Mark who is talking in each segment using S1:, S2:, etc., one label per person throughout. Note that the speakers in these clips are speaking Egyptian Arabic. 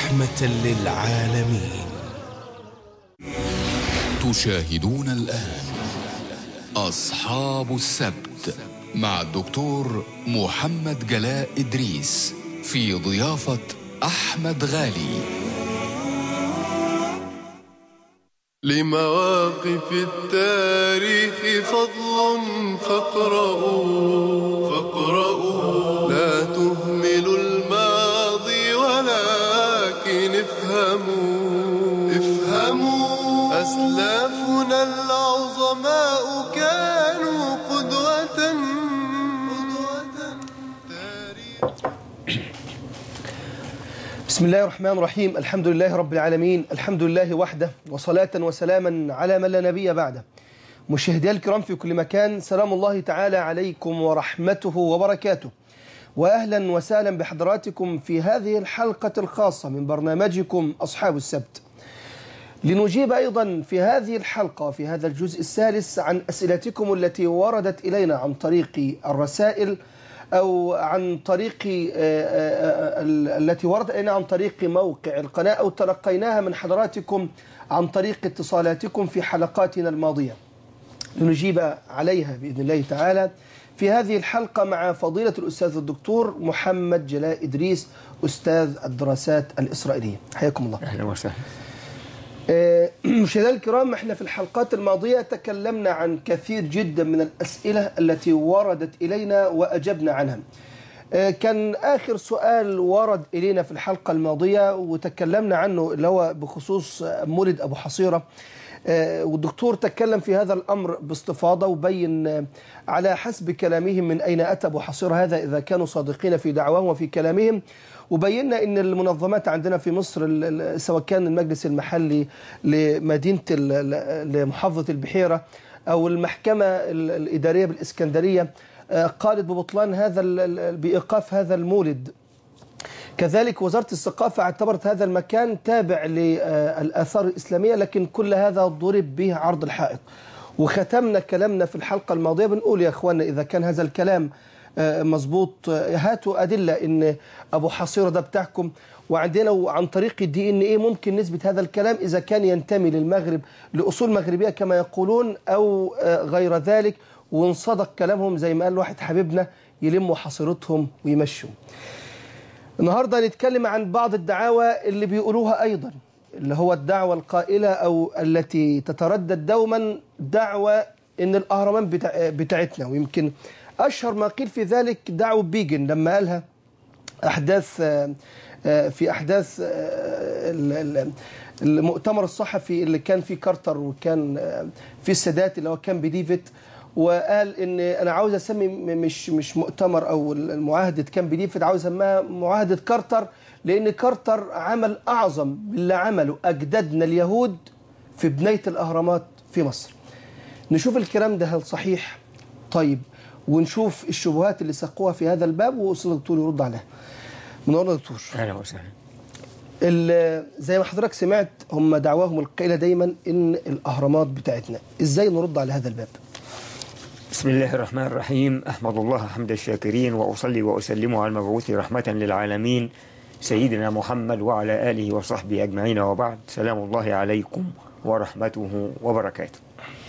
S1: رحمة للعالمين
S2: تشاهدون الآن أصحاب السبت مع الدكتور محمد جلاء إدريس في ضيافة أحمد غالي
S3: لمواقف التاريخ فضل فاقرؤوا فاقرؤوا لا تهملوا الماضي ولكن افهموا افهموا أسلافنا العظماء كانوا قدوة قدوة تاريخ
S4: بسم الله الرحمن الرحيم الحمد لله رب العالمين الحمد لله وحده وصلاة وسلاما على من لا نبي بعده مشاهدي الكرام في كل مكان سلام الله تعالى عليكم ورحمته وبركاته وأهلا وسهلا بحضراتكم في هذه الحلقة الخاصة من برنامجكم أصحاب السبت لنجيب أيضا في هذه الحلقة وفي هذا الجزء الثالث عن أسئلتكم التي وردت إلينا عن طريق الرسائل أو عن طريق آه، آه، آه، التي وردت إلينا عن طريق موقع القناة أو تلقيناها من حضراتكم عن طريق اتصالاتكم في حلقاتنا الماضية لنجيب عليها بإذن الله تعالى في هذه الحلقة مع فضيلة الأستاذ الدكتور محمد جلاء إدريس أستاذ الدراسات الإسرائيلية حياكم الله
S5: اهلا وسهلا
S4: آه، مشاهدينا الكرام احنا في الحلقات الماضية تكلمنا عن كثير جدا من الأسئلة التي وردت إلينا وأجبنا عنها آه، كان آخر سؤال ورد إلينا في الحلقة الماضية وتكلمنا عنه اللي هو بخصوص مولد أبو حصيرة آه، والدكتور تكلم في هذا الأمر باستفاضة وبين آه، على حسب كلامهم من أين أتى أبو حصيرة هذا إذا كانوا صادقين في دعواهم وفي كلامهم وبينا ان المنظمات عندنا في مصر ال- ال- سواء كان المجلس المحلي لمدينه ال- ال- لمحافظه البحيره او المحكمه ال- الاداريه بالاسكندريه آه، قالت ببطلان هذا ال- ال- بايقاف هذا المولد كذلك وزارة الثقافة اعتبرت هذا المكان تابع للآثار الإسلامية لكن كل هذا ضرب به عرض الحائط وختمنا كلامنا في الحلقة الماضية بنقول يا أخوانا إذا كان هذا الكلام آه، مظبوط آه، هاتوا أدلة إن أبو حصيرة ده بتاعكم وعندنا عن طريق الدي ان ايه ممكن نثبت هذا الكلام اذا كان ينتمي للمغرب لاصول مغربيه كما يقولون او آه، غير ذلك وان صدق كلامهم زي ما قال واحد حبيبنا يلموا حصيرتهم ويمشوا. النهارده هنتكلم عن بعض الدعاوى اللي بيقولوها ايضا اللي هو الدعوه القائله او التي تتردد دوما دعوه ان الاهرامات بتاع بتاعتنا ويمكن اشهر ما قيل في ذلك دعوه بيجن لما قالها احداث آه، آه، في احداث آه، ال- ال- المؤتمر الصحفي اللي كان فيه كارتر وكان آه، فيه السادات اللي هو كان بديفيد وقال ان انا عاوز اسمي م- مش مش مؤتمر او المعاهده كان بديفيد عاوز اسميها معاهده كارتر لان كارتر عمل اعظم من اللي عمله اجدادنا اليهود في بنايه الاهرامات في مصر. نشوف الكلام ده هل صحيح؟ طيب ونشوف الشبهات اللي ساقوها في هذا الباب واستاذ الدكتور يرد عليها. منورنا يا دكتور.
S5: اهلا وسهلا
S4: ال- زي ما حضرتك سمعت هم دعواهم القائله دايما ان الاهرامات بتاعتنا، ازاي نرد على هذا الباب؟
S5: بسم الله الرحمن الرحيم أحمد الله حمد الشاكرين وأصلي وأسلم على المبعوث رحمة للعالمين سيدنا محمد وعلى آله وصحبه أجمعين وبعد سلام الله عليكم ورحمته وبركاته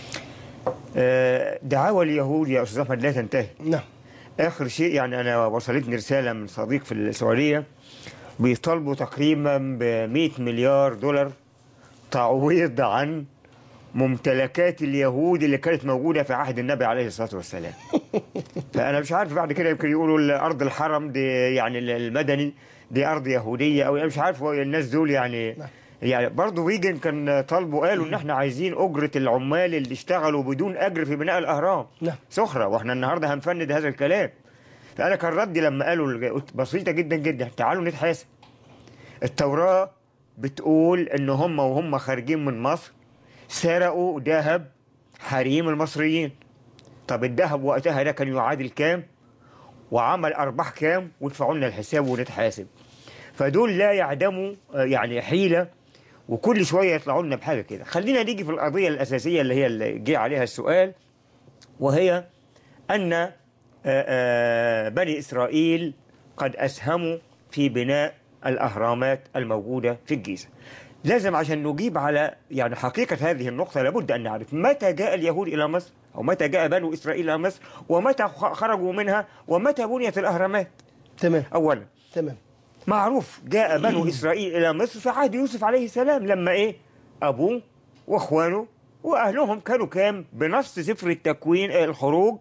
S5: آه، دعاوى اليهود يا أستاذ أحمد لا تنتهي
S4: نعم
S5: آخر شيء يعني أنا وصلتني رسالة من صديق في السعودية بيطالبوا تقريبا ب 100 مليار دولار تعويض عن ممتلكات اليهود اللي كانت موجودة في عهد النبي عليه الصلاة والسلام فأنا مش عارف بعد كده يمكن يقولوا أرض الحرم دي يعني المدني دي أرض يهودية أو أنا مش عارف هو الناس دول يعني يعني برضه ويجن كان طالبوا قالوا إن إحنا عايزين أجرة العمال اللي اشتغلوا بدون أجر في بناء الأهرام
S4: نعم.
S5: سخرة وإحنا النهاردة هنفند هذا الكلام فأنا كان ردي لما قالوا الج- قلت بسيطة جدا جدا تعالوا نتحاسب التوراة بتقول إن هم وهم خارجين من مصر سرقوا ذهب حريم المصريين طب الذهب وقتها ده كان يعادل كام وعمل ارباح كام وادفعوا لنا الحساب ونتحاسب فدول لا يعدموا آه، يعني حيله وكل شويه يطلعوا لنا بحاجه كده خلينا نيجي في القضيه الاساسيه اللي هي اللي جه عليها السؤال وهي ان آه، آه، بني اسرائيل قد اسهموا في بناء الأهرامات الموجودة في الجيزة لازم عشان نجيب على يعني حقيقة هذه النقطة لابد أن نعرف متى جاء اليهود إلى مصر أو متى جاء بنو إسرائيل إلى مصر ومتى خ- خرجوا منها ومتى بنيت الأهرامات
S4: تمام
S5: أولا
S4: تمام
S5: معروف جاء بنو إسرائيل إلى مصر في عهد يوسف عليه السلام لما إيه أبوه وإخوانه وأهلهم كانوا كام بنص سفر التكوين آه، الخروج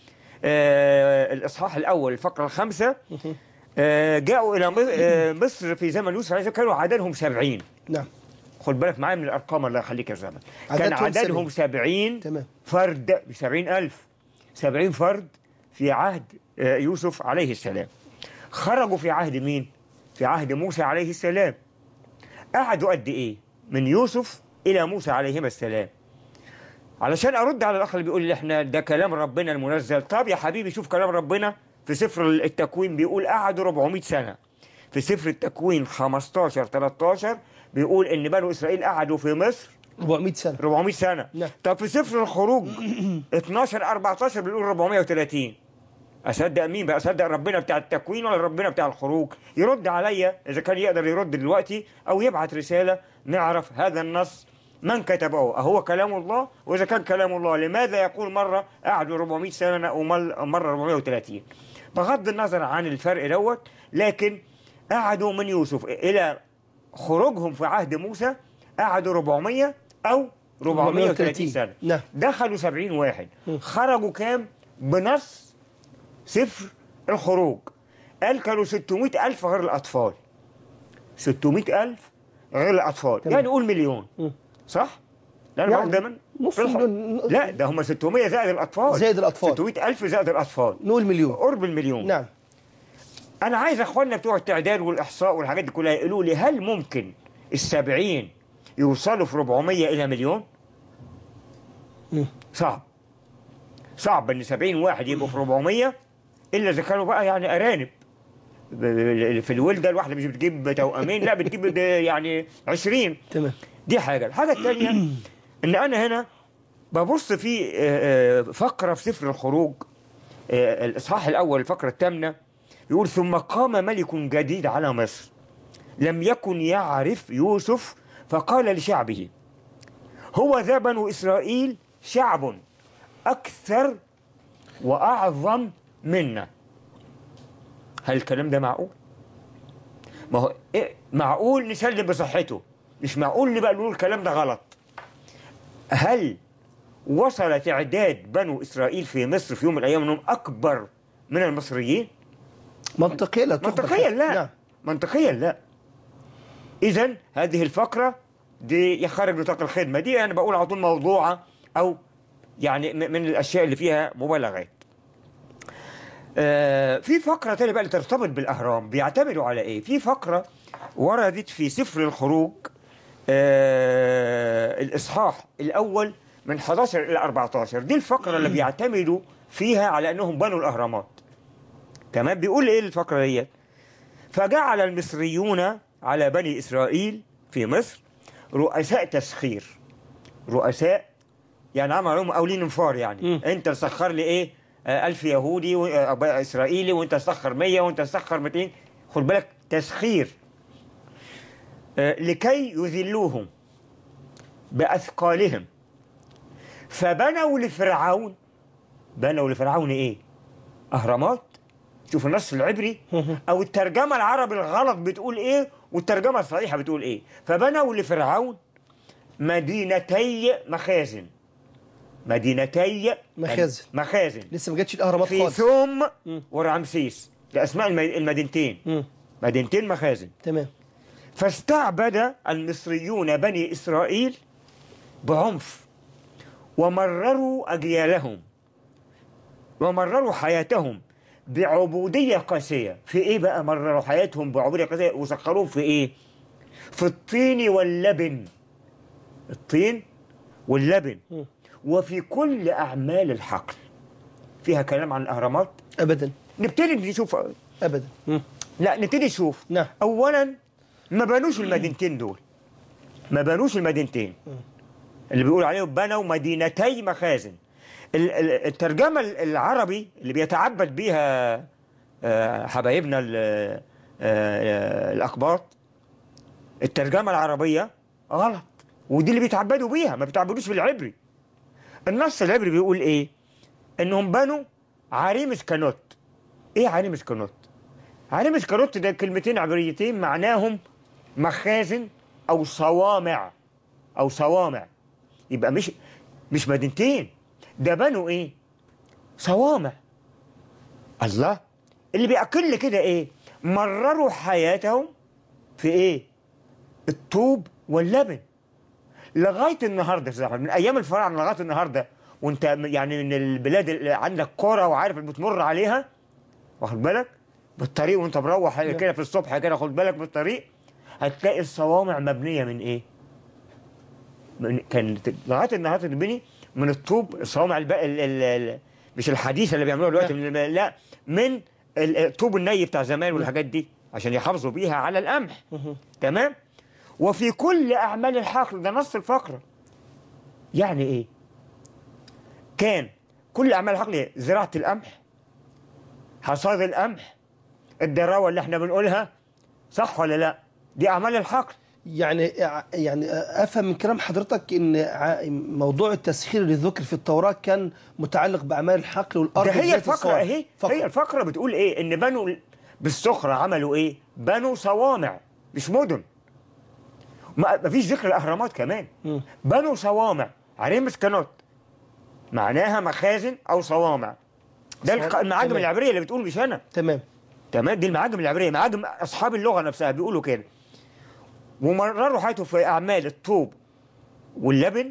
S5: آه الإصحاح الأول الفقرة الخامسة آه جاءوا إلى مصر, آه مصر في زمن يوسف عليه السلام كانوا عددهم سبعين
S4: نعم
S5: خد بالك معايا من الأرقام الله يخليك يا زلمة كان
S4: عددهم
S5: عددهم سبعين
S4: تمام.
S5: فرد بسبعين ألف سبعين فرد في عهد آه، يوسف عليه السلام خرجوا في عهد مين؟ في عهد موسى عليه السلام قعدوا قد إيه؟ من يوسف إلى موسى عليهما السلام علشان أرد على الأخ اللي بيقول لي إحنا ده كلام ربنا المنزل طب يا حبيبي شوف كلام ربنا في سفر التكوين بيقول قعدوا 400 سنة في سفر التكوين 15 13 بيقول إن بنو إسرائيل قعدوا في مصر
S4: 400 سنة
S5: 400 سنة
S4: نعم.
S5: طب في سفر الخروج 12 14 بيقول 430 اصدق مين بقى اصدق ربنا بتاع التكوين ولا ربنا بتاع الخروج يرد عليا اذا كان يقدر يرد دلوقتي او يبعت رسالة نعرف هذا النص من كتبه أهو كلام الله وإذا كان كلام الله لماذا يقول مرة قعدوا 400 سنة ومرة 430 بغض النظر عن الفرق دوت لكن قعدوا من يوسف إلى خروجهم في عهد موسى قعدوا 400 أو 430 سنة
S4: نعم.
S5: دخلوا 70 واحد خرجوا كام بنص سفر الخروج قال كانوا 600 ألف غير الأطفال 600 ألف غير الأطفال
S4: تمام.
S5: يعني قول مليون
S4: مم.
S5: صح؟ لا أنا
S4: يعني
S5: بقول دايما
S4: نص
S5: في الح-
S4: مليون.
S5: لا ده هم 600 زائد الأطفال
S4: زائد الأطفال.
S5: 600 ألف زائد الأطفال
S4: نقول مليون
S5: قرب المليون
S4: نعم
S5: أنا عايز أخواننا بتوع التعداد والإحصاء والحاجات دي كلها يقولوا لي هل ممكن السبعين يوصلوا في 400 إلى مليون؟
S4: مم.
S5: صعب صعب إن 70 واحد يبقوا في 400 إلا إذا كانوا بقى يعني أرانب ب- ب- في الولدة الواحدة مش بتجيب توأمين لا بتجيب د- يعني 20
S4: تمام
S5: دي حاجة الحاجة الثانية إن أنا هنا ببص في آه، آه، فقرة في سفر الخروج آه، الإصحاح الأول الفقرة الثامنة يقول ثم قام ملك جديد على مصر لم يكن يعرف يوسف فقال لشعبه هو ذا بنو إسرائيل شعب أكثر وأعظم منا هل الكلام ده معقول؟ ما هو إيه معقول نسلم بصحته مش معقول نبقى نقول الكلام ده غلط هل وصل تعداد بنو إسرائيل في مصر في يوم من الأيام أنهم أكبر من المصريين؟
S4: منطقيا لا تقبل
S5: منطقيا لا
S4: نعم
S5: منطقيا لا اذا هذه الفقره دي يخرج نطاق الخدمه دي انا بقول على طول موضوعه او يعني م- من الاشياء اللي فيها مبالغات آه في فقره تانية بقى اللي ترتبط بالاهرام بيعتمدوا على ايه في فقره وردت في سفر الخروج آه الاصحاح الاول من 11 الى 14 دي الفقره اللي بيعتمدوا فيها على انهم بنوا الاهرامات تمام بيقول ايه الفقره ديت فجعل المصريون على بني إسرائيل في مصر رؤساء تسخير رؤساء يعني عملوا لهم أولين انفار يعني
S4: مم.
S5: أنت تسخر لي إيه آه، ألف يهودي و- آه، إسرائيلي وأنت تسخر مية وأنت تسخر 200 خد بالك تسخير آه، لكي يذلوهم بأثقالهم فبنوا لفرعون بنوا لفرعون إيه أهرامات شوف النص العبري او الترجمه العربي الغلط بتقول ايه والترجمه الصحيحه بتقول ايه فبنوا لفرعون مدينتي مخازن مدينتي
S4: مخازن.
S5: مخازن
S4: لسه ما جاتش الاهرامات
S5: في
S4: خالص
S5: ثوم ورمسيس ده اسماء الم- المدينتين
S4: مم.
S5: مدينتين مخازن
S4: تمام
S5: فاستعبد المصريون بني إسرائيل بعنف ومرروا أجيالهم ومرروا حياتهم بعبودية قاسية في إيه بقى مرروا حياتهم بعبودية قاسية وسخروهم في إيه في الطين واللبن الطين واللبن
S4: مم.
S5: وفي كل أعمال الحقل فيها كلام عن الأهرامات
S4: ابدا
S5: نبتدي نشوف
S4: ابدا مم.
S5: لا نبتدي نشوف
S4: نعم.
S5: اولا ما بنوش المدينتين دول ما بنوش المدينتين اللي بيقول عليهم بنوا مدينتي مخازن ال- ال- الترجمه ال- العربي اللي بيتعبد بيها آه، حبايبنا ال- آه، الأقباط الترجمة العربية غلط ودي اللي بيتعبدوا بيها ما بيتعبدوش بالعبري النص العبري بيقول ايه انهم بنوا عريمس كانوت ايه عريمس كانوت عريمس كانوت ده كلمتين عبريتين معناهم مخازن او صوامع او صوامع يبقى مش مش مدينتين ده بنوا ايه صوامع الله اللي بيأكل لي كده ايه مرروا حياتهم في ايه الطوب واللبن لغايه النهارده يا صاحبي من ايام الفراعنه لغايه النهارده وانت يعني من البلاد اللي عندك كرة وعارف اللي بتمر عليها واخد بالك بالطريق وانت مروح كده في الصبح كده خد بالك بالطريق هتلاقي الصوامع مبنيه من ايه؟ من كانت لغايه النهارده تتبني من الطوب الصوامع الب... ال... ال... ال... مش الحديثه اللي بيعملوها دلوقتي من الم... لا من ال- الطوب الني بتاع زمان والحاجات دي عشان يحافظوا بيها على القمح تمام وفي كل اعمال الحقل ده نص الفقره يعني ايه كان كل اعمال الحقل إيه؟ زراعه القمح حصاد القمح الدراوه اللي احنا بنقولها صح ولا لا دي اعمال الحقل
S4: يعني يعني افهم من كلام حضرتك ان ع- موضوع التسخير اللي ذكر في التوراه كان متعلق باعمال الحقل والارض
S5: ده هي
S4: وبناية
S5: الفقره
S4: الصوامع.
S5: اهي
S4: فقط.
S5: هي الفقره بتقول ايه ان بنوا بالسخره عملوا ايه بنوا صوامع مش مدن ما مفيش ذكر الاهرامات كمان
S4: مم.
S5: بنوا صوامع عريمس كانوت معناها مخازن او صوامع ده الق- المعاجم
S4: تمام.
S5: العبريه اللي بتقول مش انا
S4: تمام
S5: تمام دي المعاجم العبريه معاجم اصحاب اللغه نفسها بيقولوا كده ومرروا حياتهم في اعمال الطوب واللبن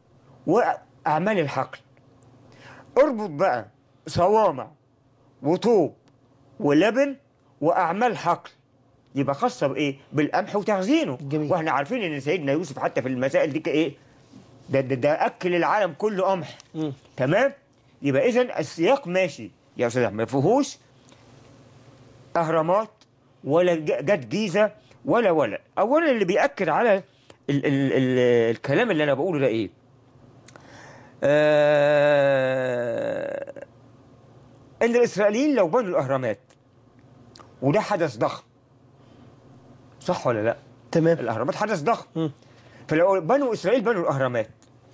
S5: واعمال الحقل اربط بقى صوامع وطوب ولبن واعمال حقل يبقى خاصه بايه بالقمح وتخزينه
S4: جميل.
S5: واحنا عارفين ان سيدنا يوسف حتى في المسائل دي ايه ده, ده, ده اكل العالم كله قمح
S4: مم.
S5: تمام يبقى اذا السياق ماشي يا استاذ احمد ما فيهوش اهرامات ولا ج- جت جيزه ولا ولا اولا اللي بياكد على ال ال ال الكلام اللي انا بقوله ده ايه آه ان الاسرائيليين لو بنوا الاهرامات وده حدث ضخم صح ولا لا
S4: تمام
S5: الاهرامات حدث ضخم
S4: مم.
S5: فلو بنوا اسرائيل بنوا الاهرامات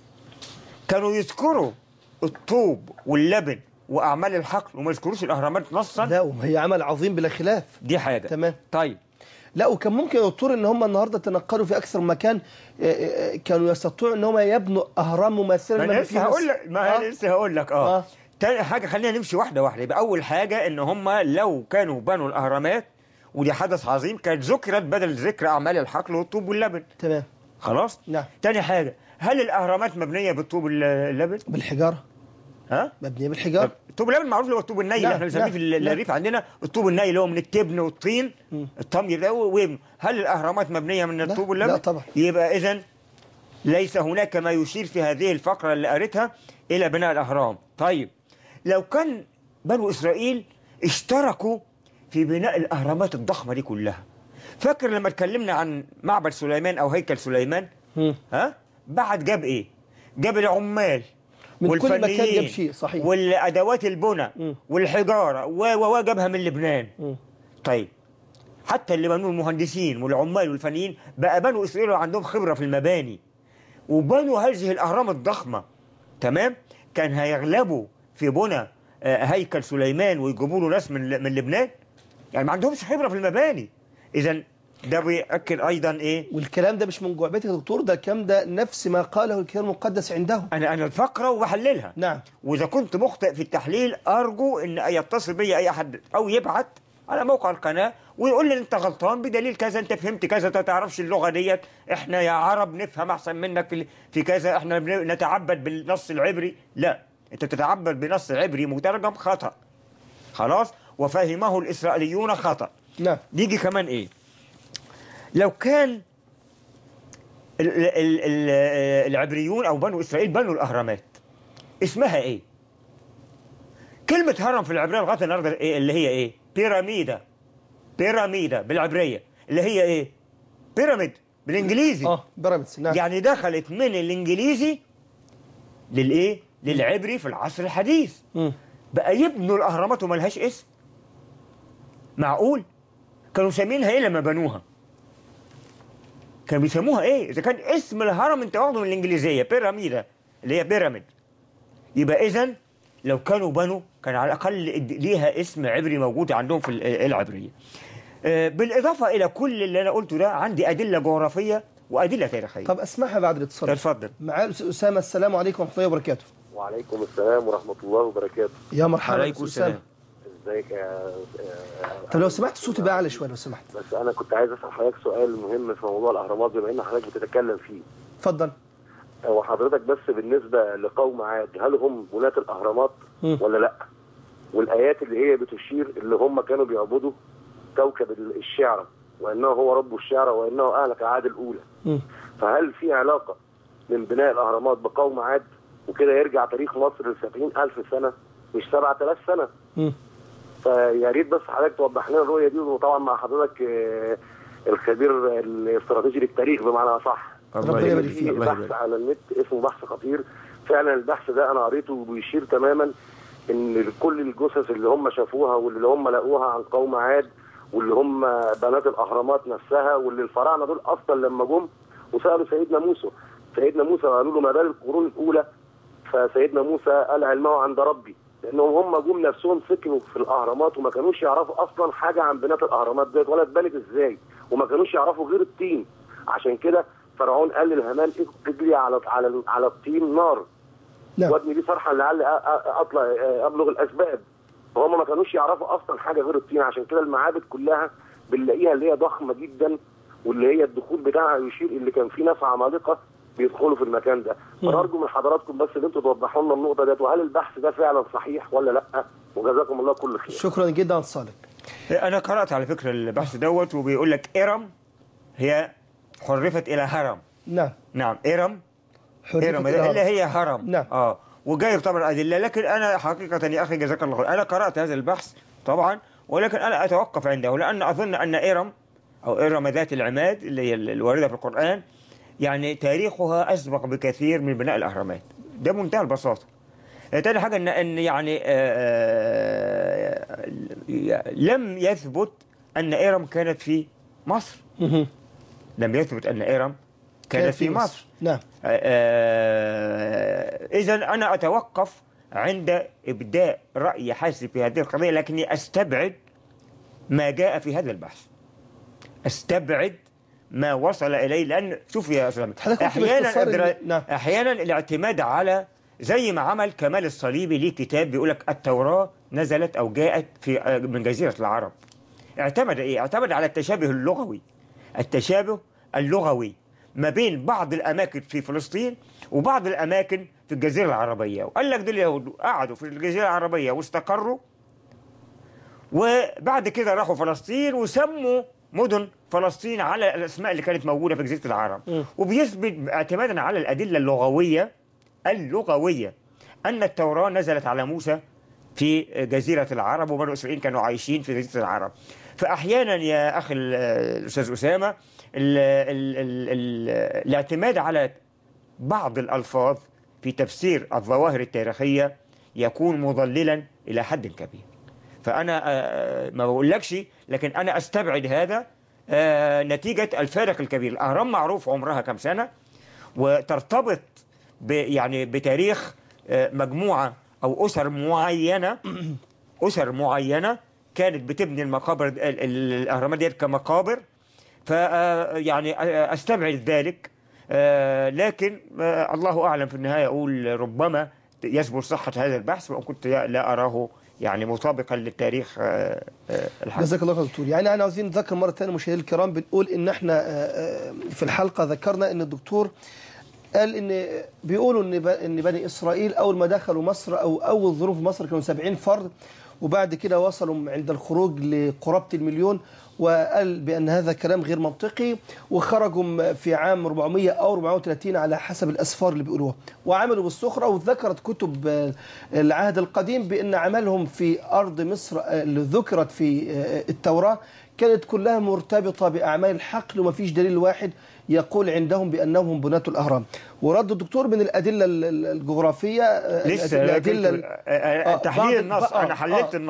S5: كانوا يذكروا الطوب واللبن واعمال الحقل وما يذكروش الاهرامات نصا
S4: لا وهي عمل عظيم بلا خلاف
S5: دي حاجه
S4: تمام
S5: طيب
S4: لا وكان ممكن يا دكتور ان هم النهارده تنقلوا في اكثر من مكان آه، آه، كانوا يستطيعوا ان هم يبنوا اهرام مماثله
S5: ما
S4: لما
S5: انا
S4: في
S5: لسه هقول
S4: مصر.
S5: لك ما انا
S4: آه.
S5: لسه هقول لك اه,
S4: آه.
S5: تاني حاجه خلينا نمشي واحده واحده يبقى اول حاجه ان هم لو كانوا بنوا الاهرامات ودي حدث عظيم كانت ذكرت بدل ذكر اعمال الحقل والطوب واللبن
S4: تمام
S5: خلاص
S4: نعم
S5: تاني حاجه هل الاهرامات مبنيه بالطوب اللبن
S4: بالحجاره
S5: ها
S4: مبنيه بالحجاره
S5: الطوب اللبن معروف اللي هو الطوب الني اللي
S4: نعم،
S5: احنا بنسميه
S4: نعم،
S5: في ال-
S4: نعم.
S5: الريف عندنا الطوب الني اللي هو من التبن والطين الطمي ده وابنه هل الاهرامات مبنيه من
S4: لا،
S5: الطوب واللبن
S4: لا طبعا.
S5: يبقى اذا ليس هناك ما يشير في هذه الفقره اللي قريتها الى بناء الاهرام طيب لو كان بنو اسرائيل اشتركوا في بناء الاهرامات الضخمه دي كلها فاكر لما اتكلمنا عن معبد سليمان او هيكل سليمان
S4: مم.
S5: ها بعد جاب ايه جاب العمال
S4: من كل مكان
S5: والفنيين
S4: جاب شيء، صحيح.
S5: والادوات البناء
S4: مم.
S5: والحجاره و و و جابها من لبنان
S4: مم.
S5: طيب حتى اللي بنوا المهندسين والعمال والفنيين بقى بنوا اسرائيل عندهم خبره في المباني وبنوا هذه الاهرام الضخمه تمام كان هيغلبوا في بنى آه، هيكل سليمان ويجيبوا له ناس من من لبنان يعني ما عندهمش خبره في المباني اذا ده بيأكد ايضا ايه
S4: والكلام ده مش من جعبتك يا دكتور ده الكلام ده نفس ما قاله الكتاب المقدس عندهم
S5: انا انا الفقره وبحللها
S4: نعم
S5: واذا كنت مخطئ في التحليل ارجو ان يتصل بي اي احد او يبعت على موقع القناه ويقول لي انت غلطان بدليل كذا انت فهمت كذا انت ما تعرفش اللغه ديت احنا يا عرب نفهم احسن منك في في كذا احنا بن- نتعبد بالنص العبري لا انت تتعبد بنص عبري مترجم خطا خلاص وفهمه الاسرائيليون خطا
S4: نعم
S5: نيجي كمان ايه لو كان ال ال ال ال العبريون او بنو اسرائيل بنوا الاهرامات اسمها ايه كلمة هرم في العبرية لغاية النهاردة إيه اللي هي ايه بيراميدا بيراميدا بالعبرية اللي هي ايه بيراميد بالانجليزي
S4: اه بيراميدز نعم
S5: يعني دخلت من الانجليزي للايه للعبري في العصر الحديث
S4: مم.
S5: بقى يبنوا الاهرامات وملهاش اسم معقول كانوا مسمينها ايه لما بنوها كانوا بيسموها ايه اذا كان اسم الهرم انت واخده من الانجليزيه بيراميدا اللي هي بيراميد يبقى اذا لو كانوا بنوا كان على الاقل ليها اسم عبري موجود عندهم في ال- العبريه آه، بالاضافه الى كل اللي انا قلته ده عندي ادله جغرافيه وادله تاريخيه
S4: طب اسمعها بعد الاتصال
S5: اتفضل
S4: معاه الأستاذ اسامه السلام عليكم ورحمه الله وبركاته
S6: وعليكم السلام ورحمة الله وبركاته
S4: يا مرحبا
S5: عليكم
S4: أستاذ أسامة.
S5: السلام
S6: ازيك يا آه،
S4: طب لو سمحت صوتي بقى اعلى شويه لو سمحت
S6: بس انا كنت عايز اسال حضرتك سؤال مهم في موضوع الاهرامات بما ان حضرتك بتتكلم فيه
S4: اتفضل
S6: هو حضرتك بس بالنسبة لقوم عاد هل هم بناة الاهرامات
S4: مم.
S6: ولا لا والايات اللي هي بتشير اللي هم كانوا بيعبدوا كوكب الشعرى وانه هو رب الشعرى وانه اهلك عاد الاولى
S4: مم.
S6: فهل في علاقة من بناء الأهرامات بقوم عاد وكده يرجع تاريخ مصر ل 70000 سنة مش 7000 سنة
S4: مم.
S6: فيا ريت بس حضرتك توضح لنا الرؤية دي وطبعا مع حضرتك آه، الخبير الاستراتيجي للتاريخ بمعنى أصح
S4: ربنا يبارك فيك.
S6: في
S5: الله
S6: بحث
S5: يبارك.
S6: على النت اسمه بحث خطير فعلا البحث ده أنا قريته وبيشير تماما ان كل الجثث اللي هم شافوها واللي هم لقوها عن قوم عاد واللي هم بنات الاهرامات نفسها واللي الفراعنه دول اصلا لما جم وسالوا سيدنا موسى سيدنا موسى قالوا له ما بال القرون الاولى فسيدنا موسى قال علمه عند ربي لانهم هم جم نفسهم سكنوا في الاهرامات وما كانوش يعرفوا اصلا حاجه عن بنات الاهرامات ديت ولا اتبنت ازاي وما كانوش يعرفوا غير الطين عشان كده فرعون قال للهمان اجري على على على الطين نار
S4: نعم
S6: وابني ليه صرحا لعل أ- أ- اطلع ابلغ الاسباب فهم ما كانوش يعرفوا اصلا حاجه غير الطين عشان كده المعابد كلها بنلاقيها اللي هي ضخمه جدا واللي هي الدخول بتاعها يشير اللي كان في ناس عمالقه بيدخلوا في المكان ده فنرجو من حضراتكم بس ان انتوا توضحوا لنا النقطه ديت وهل البحث ده فعلا صحيح ولا لا وجزاكم الله كل خير
S4: شكرا جدا صالح
S5: انا قرات على فكره البحث دوت وبيقول لك ارم هي حرفت الى هرم
S4: نعم
S5: نعم ارم
S4: حرية
S5: ارم
S4: الإرهاب.
S5: اللي هي هرم
S4: نعم.
S5: اه وجايب طبعا ادله لكن انا حقيقه يا اخي جزاك الله خير انا قرات هذا البحث طبعا ولكن انا اتوقف عنده لان اظن ان ارم او ارم ذات العماد اللي هي الوارده في القران يعني تاريخها اسبق بكثير من بناء الاهرامات ده منتهى البساطه تاني حاجه ان ان يعني آه، آه، لم يثبت ان ارم كانت في مصر
S4: مهم.
S5: لم يثبت ان ارم كانت في مصر
S4: نعم
S5: إذا أنا أتوقف عند إبداء رأي حاسم في هذه القضية لكني أستبعد ما جاء في هذا البحث أستبعد ما وصل إليه لأن شوف يا أسلام
S4: حضرتك قلت
S5: أحيانا
S4: باختصار
S5: أدرى
S4: إن- نعم.
S5: أحيانا الاعتماد على زي ما عمل كمال الصليبي ليه كتاب بيقول لك التوراة نزلت أو جاءت في من جزيرة العرب اعتمد إيه؟ اعتمد على التشابه اللغوي التشابه اللغوي ما بين بعض الأماكن في فلسطين وبعض الأماكن في الجزيرة العربية وقال لك دول اليهود قعدوا في الجزيرة العربية واستقروا وبعد كده راحوا فلسطين وسموا مدن فلسطين على الأسماء اللي كانت موجودة في جزيرة العرب وبيثبت اعتمادا على الأدلة اللغوية اللغوية أن التوراة نزلت على موسى في جزيرة العرب وبنو إسرائيل كانوا عايشين في جزيرة العرب فأحيانا يا أخي ال- الأستاذ أسامة ال ال ال ال الاعتماد على بعض الألفاظ في تفسير الظواهر التاريخية يكون مضللا إلى حد كبير فأنا آه، ما بقولكش لكن أنا أستبعد هذا آه، نتيجة الفارق الكبير الأهرام معروف عمرها كم سنة وترتبط ب يعني بتاريخ آه، مجموعة أو أسر معينة أسر معينة كانت بتبني المقابر ال- ال- الأهرامات ديت كمقابر ف آه، يعني آه، أستبعد ذلك آه، لكن آه، الله أعلم في النهاية أقول ربما يثبت صحة هذا البحث وإن كنت لا أراه يعني مطابقا للتاريخ آه، آه، الحديث
S4: جزاك الله خير دكتور يعني انا عاوزين نذكر مره ثانيه مشاهدينا الكرام بنقول ان احنا آه، آه، في الحلقه ذكرنا ان الدكتور قال ان بيقولوا ان ب- ان بني اسرائيل اول ما دخلوا مصر او اول ظروف مصر كانوا 70 فرد وبعد كده وصلوا عند الخروج لقرابه المليون وقال بان هذا كلام غير منطقي وخرجوا في عام 400 او 430 على حسب الاسفار اللي بيقولوها وعملوا بالسخره وذكرت كتب آه، العهد القديم بان عملهم في ارض مصر آه، اللي ذكرت في آه، التوراه كانت كلها مرتبطه باعمال الحقل وما فيش دليل واحد يقول عندهم بانهم بناة الاهرام ورد الدكتور من الادله ال- ال- الجغرافيه آه،
S5: لسه
S4: الادله
S5: لكن-
S4: ال-
S5: آه، آه،
S4: آه،
S5: تحليل
S4: بعض-
S5: النص
S4: آه،
S5: أنا حللت
S4: آه.
S5: النص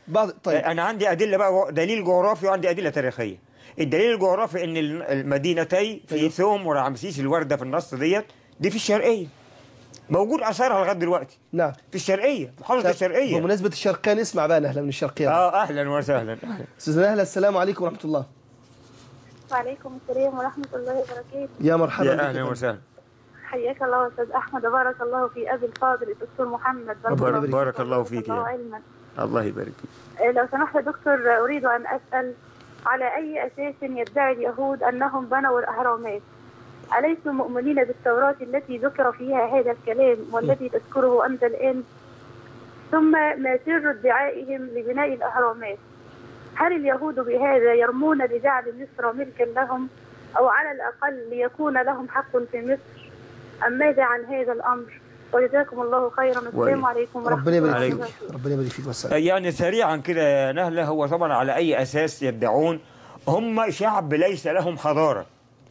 S4: بعض طيب
S5: انا عندي ادله بقى دليل جغرافي وعندي ادله تاريخيه الدليل الجغرافي ان المدينتي في
S4: أيوه.
S5: ثوم ورعمسيس الوارده في النص ديت دي في الشرقيه موجود اثارها لغايه دلوقتي
S4: نعم
S5: في الشرقيه محافظه
S4: طيب،
S5: الشرقيه
S4: بمناسبة الشرقية نسمع بقى نهلة من الشرقية
S5: اه اهلا وسهلا أهلاً.
S4: أستاذ نهلة السلام عليكم ورحمة الله
S7: وعليكم السلام ورحمة الله وبركاته
S4: يا مرحبا
S5: يا
S4: بك
S5: اهلا
S4: يا فندم.
S5: وسهلا
S7: حياك الله أستاذ أحمد وبارك الله في أبي الفاضل الدكتور محمد
S4: ربنا
S7: الله
S4: يبارك
S7: فيك
S5: بارك الله
S7: وبارك
S5: فيك
S7: الله
S5: يا-
S7: علما
S5: الله يبارك فيك
S7: آه، لو سمحت يا دكتور آه، أريد أن أسأل على أي أساس يدعي اليهود أنهم بنوا الأهرامات أليسوا مؤمنين بالتوراة التي ذكر فيها هذا الكلام والذي تذكره أنت الآن ثم ما سر ادعائهم لبناء الأهرامات هل اليهود بهذا يرمون لجعل مصر ملكا لهم أو على الأقل ليكون لهم حق في مصر أم ماذا عن هذا الأمر وجزاكم الله خيرا والسلام عليكم ورحمة
S4: ربنا
S7: الله
S4: يبارك
S7: وبركاته
S4: فيك ربنا يبارك فيك والسلام
S5: يعني سريعا كده يا نهله هو طبعا على اي اساس يدعون هم شعب ليس لهم حضاره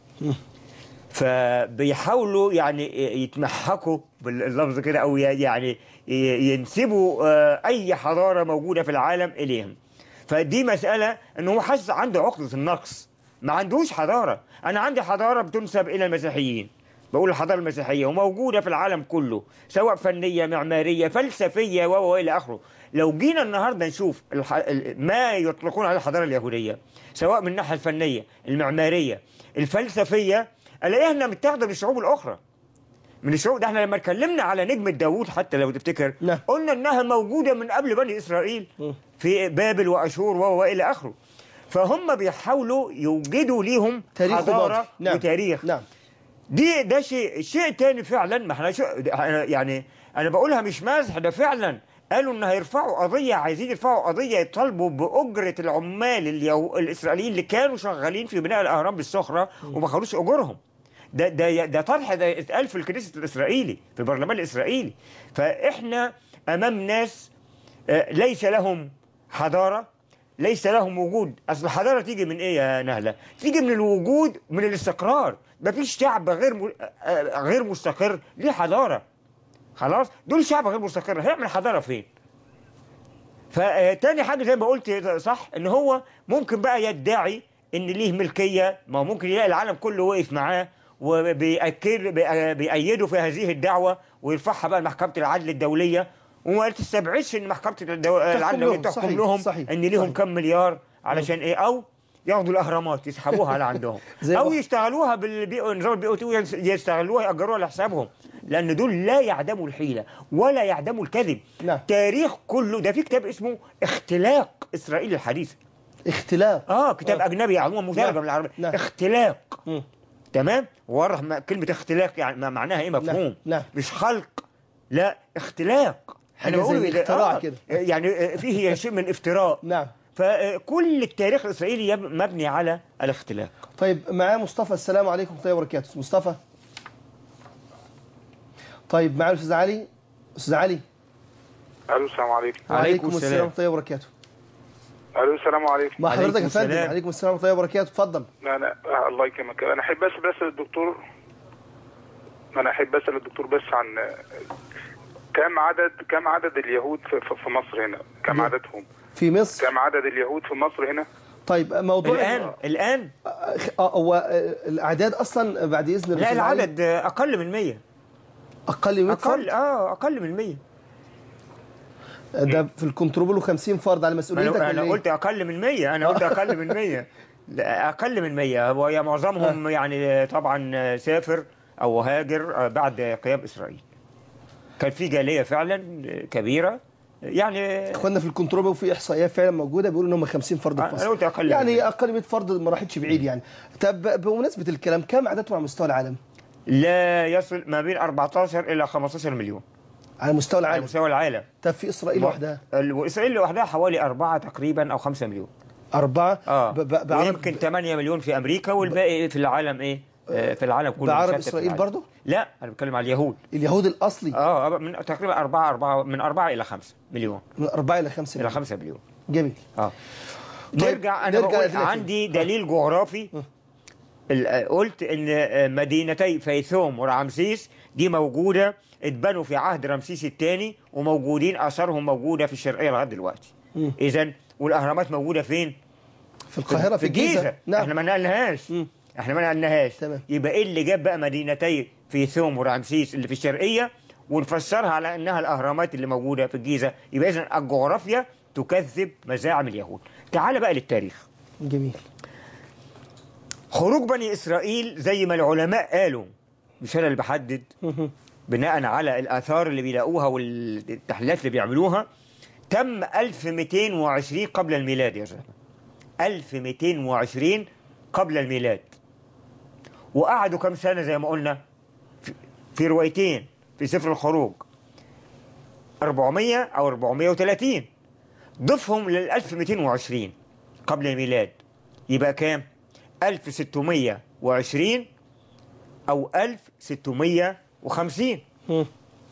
S5: فبيحاولوا يعني يتمحكوا باللفظ كده او يعني ينسبوا آه، اي حضاره موجوده في العالم اليهم فدي مساله ان هو حاسس عنده عقده النقص ما عندوش حضاره انا عندي حضاره بتنسب الى المسيحيين بقول الحضاره المسيحيه وموجوده في العالم كله سواء فنيه معماريه فلسفيه و و الى اخره لو جينا النهارده نشوف الح... ال- ما يطلقون على الحضاره اليهوديه سواء من الناحيه الفنيه المعماريه الفلسفيه الاقيها انها متاخده من الشعوب الاخرى من الشعوب ده احنا لما اتكلمنا على نجمة داوود حتى لو تفتكر
S4: نعم.
S5: قلنا انها موجودة من قبل بني اسرائيل في بابل واشور و والى اخره فهم بيحاولوا يوجدوا ليهم
S4: تاريخ
S5: حضارة
S4: وماضي. نعم.
S5: وتاريخ
S4: نعم
S5: دي ده شيء شيء تاني فعلا ما احنا شو أنا- يعني انا بقولها مش مازح ده فعلا قالوا ان هيرفعوا قضيه عايزين يرفعوا قضيه يطالبوا باجره العمال اليو... الاسرائيليين اللي كانوا شغالين في بناء الاهرام بالسخره وما خدوش اجورهم ده ده ده طرح ده اتقال في الكنيسه الاسرائيلي في البرلمان الاسرائيلي فاحنا امام ناس آه، ليس لهم حضاره ليس لهم وجود اصل الحضاره تيجي من ايه يا نهله تيجي من الوجود من الاستقرار مفيش شعب غير م... آه، غير مستقر ليه حضاره خلاص دول شعب غير مستقر هيعمل حضاره فين فتاني حاجه زي ما قلت صح ان هو ممكن بقى يدعي ان ليه ملكيه ما هو ممكن يلاقي العالم كله وقف معاه وبيأكد بي- بيأيدوا في هذه الدعوه ويرفعها بقى لمحكمه العدل الدوليه وما تستبعدش ان محكمه الدو... العدل الدوليه
S4: لهم،
S5: تحكم
S4: صحيح،
S5: لهم
S4: صحيح،
S5: ان ليهم
S4: صحيح.
S5: كم مليار علشان ايه او ياخدوا الاهرامات يسحبوها على عندهم
S4: زي
S5: او
S4: ما-
S5: يشتغلوها بالنظام البي او تي يستغلوها ياجروها لحسابهم لان دول لا يعدموا الحيله ولا يعدموا الكذب
S4: نعم.
S5: تاريخ كله ده في كتاب اسمه اختلاق اسرائيل الحديثه
S4: اختلاف
S5: اه كتاب
S4: آه.
S5: اجنبي عموما مترجم
S4: نعم.
S5: بالعربي
S4: نعم.
S5: اختلاق
S4: مم.
S5: تمام وضح ما- كلمه اختلاق يعني ما- معناها ايه مفهوم
S4: نعم.
S5: مش خلق لا اختلاق
S4: حاجة
S5: أنا بقول
S4: زي
S5: إيه ده؟
S4: الاختراع كده.
S5: يعني آه، فيه شيء من الافتراء
S4: نعم
S5: فكل التاريخ الاسرائيلي يب- مبني على الاختلاق
S4: طيب معاه مصطفى السلام عليكم ورحمة الله وبركاته مصطفى طيب معاه الأستاذ علي أستاذ علي
S8: الو السلام عليكم
S5: عليكم
S4: السلام
S5: السلام.
S4: ورحمة الله وبركاته
S8: الو السلام عليكم
S4: مع
S5: عليكم
S4: حضرتك يا فندم
S5: السلام.
S4: عليكم السلام ورحمة الله وبركاته اتفضل
S8: انا آه، الله يكرمك انا احب بس بس الدكتور انا احب اسال الدكتور بس عن آه، كم عدد كم عدد اليهود في, في- في مصر هنا كم
S4: نعم.
S8: عددهم
S4: في مصر
S8: كم عدد اليهود في مصر هنا
S4: طيب موضوع
S5: الان الان
S4: آه، هو آه، الأعداد أصلا بعد إذن
S5: لا
S4: الأستاذ علي
S5: العدد اقل من 100
S4: أقل من 100
S5: اقل
S4: فرد
S5: اه اقل من 100
S4: ده في الكنترول 50 فرد على مسؤوليتك
S5: انا,
S4: ولا
S5: أنا
S4: إيه؟
S5: قلت اقل من 100 انا قلت اقل من 100 لا اقل من 100 وهي معظمهم يعني طبعا سافر او هاجر بعد قيام اسرائيل كان في جاليه فعلا كبيره يعني
S4: اخواننا في الكنترول وفي احصائيات فعلا موجوده بيقولوا ان هم 50 فرد في
S5: أنا
S4: مصر
S5: قلت أقل من
S4: يعني
S5: ذلك.
S4: اقل 100 فرد ما راحتش بعيد يعني طب بمناسبه الكلام كم عددهم على مستوى العالم؟
S5: لا يصل ما بين 14 الى 15 مليون
S4: على مستوى
S5: على
S4: العالم
S5: مستوى العالم
S4: طب في اسرائيل لوحدها
S5: ال- واسرائيل لوحدها حوالي أربعة تقريبا او 5 مليون
S4: اربعه
S5: اه
S4: ب- ب- بعرب
S5: ويمكن 8 مليون في امريكا والباقي في العالم ايه آه، في العالم كله
S4: بعرب
S5: مشتت في
S4: إسرائيل
S5: العالم.
S4: برضو؟
S5: لا انا بتكلم على اليهود
S4: اليهود الاصلي
S5: اه من تقريبا 4 4 من 4 الى 5 مليون
S4: من 4 الى 5
S5: الى 5 مليون
S4: جميل
S5: اه
S4: طيب،
S5: نرجع انا
S4: نرجع
S5: بقول
S4: لأدلة
S5: عندي دليل جغرافي ال- قلت ان مدينتي فيثوم ورمسيس دي موجوده اتبنوا في عهد رمسيس الثاني وموجودين اثارهم موجوده في الشرقيه لغايه دلوقتي اذا والاهرامات موجوده فين
S4: في القاهره في الجيزه
S5: نعم احنا ما نقلناهاش
S4: مم.
S5: احنا ما نقلناهاش
S4: تمام.
S5: يبقى ايه اللي جاب بقى مدينتي في ثوم ورمسيس اللي في الشرقيه ونفسرها على انها الاهرامات اللي موجوده في الجيزه يبقى اذا الجغرافيا تكذب مزاعم اليهود تعال بقى للتاريخ
S4: جميل
S5: خروج بني اسرائيل زي ما العلماء قالوا مش انا اللي بحدد بناء على الاثار اللي بيلاقوها والتحليلات اللي بيعملوها تم 1220 قبل الميلاد يا زلمه 1220 قبل الميلاد وقعدوا كم سنه زي ما قلنا في- في روايتين في سفر الخروج 400 او 430 ضفهم لل 1220 قبل الميلاد يبقى كام؟ 1620 او 1650
S4: مم.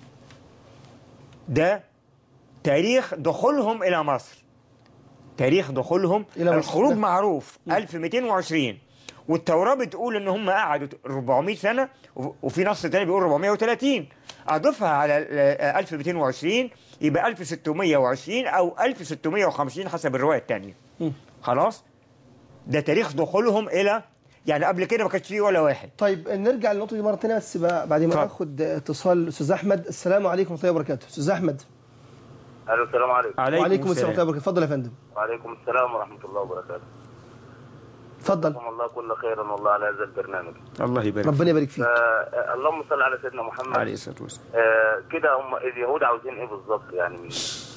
S5: ده تاريخ دخولهم الى مصر تاريخ دخولهم
S4: إلى مصر.
S5: الخروج
S4: نعم.
S5: معروف 1220 والتوراة بتقول ان هم قعدوا 400 سنة وف- وفي نص تاني بيقول 430 اضيفها على ال- 1220 يبقى 1620 او 1650 حسب الرواية الثانية
S4: مم.
S5: خلاص ده تاريخ دخولهم الى يعني قبل كده ما كانش فيه ولا واحد
S4: طيب نرجع للنقطه دي مره ثانيه بس بقى بعد ما
S5: اتفضل.
S4: اخد اتصال استاذ احمد السلام عليكم ورحمه الله وبركاته استاذ احمد
S6: الو السلام عليكم
S4: وعليكم السلام ورحمه الله وبركاته اتفضل يا فندم
S6: وعليكم السلام ورحمه الله وبركاته
S4: اتفضل
S6: جزاكم الله كل خيرا والله على هذا البرنامج
S5: الله يبارك
S4: ربنا يبارك فيك
S6: آه اللهم صل على سيدنا محمد
S5: عليه الصلاة والسلام
S6: آه كده هم اليهود عاوزين ايه بالظبط يعني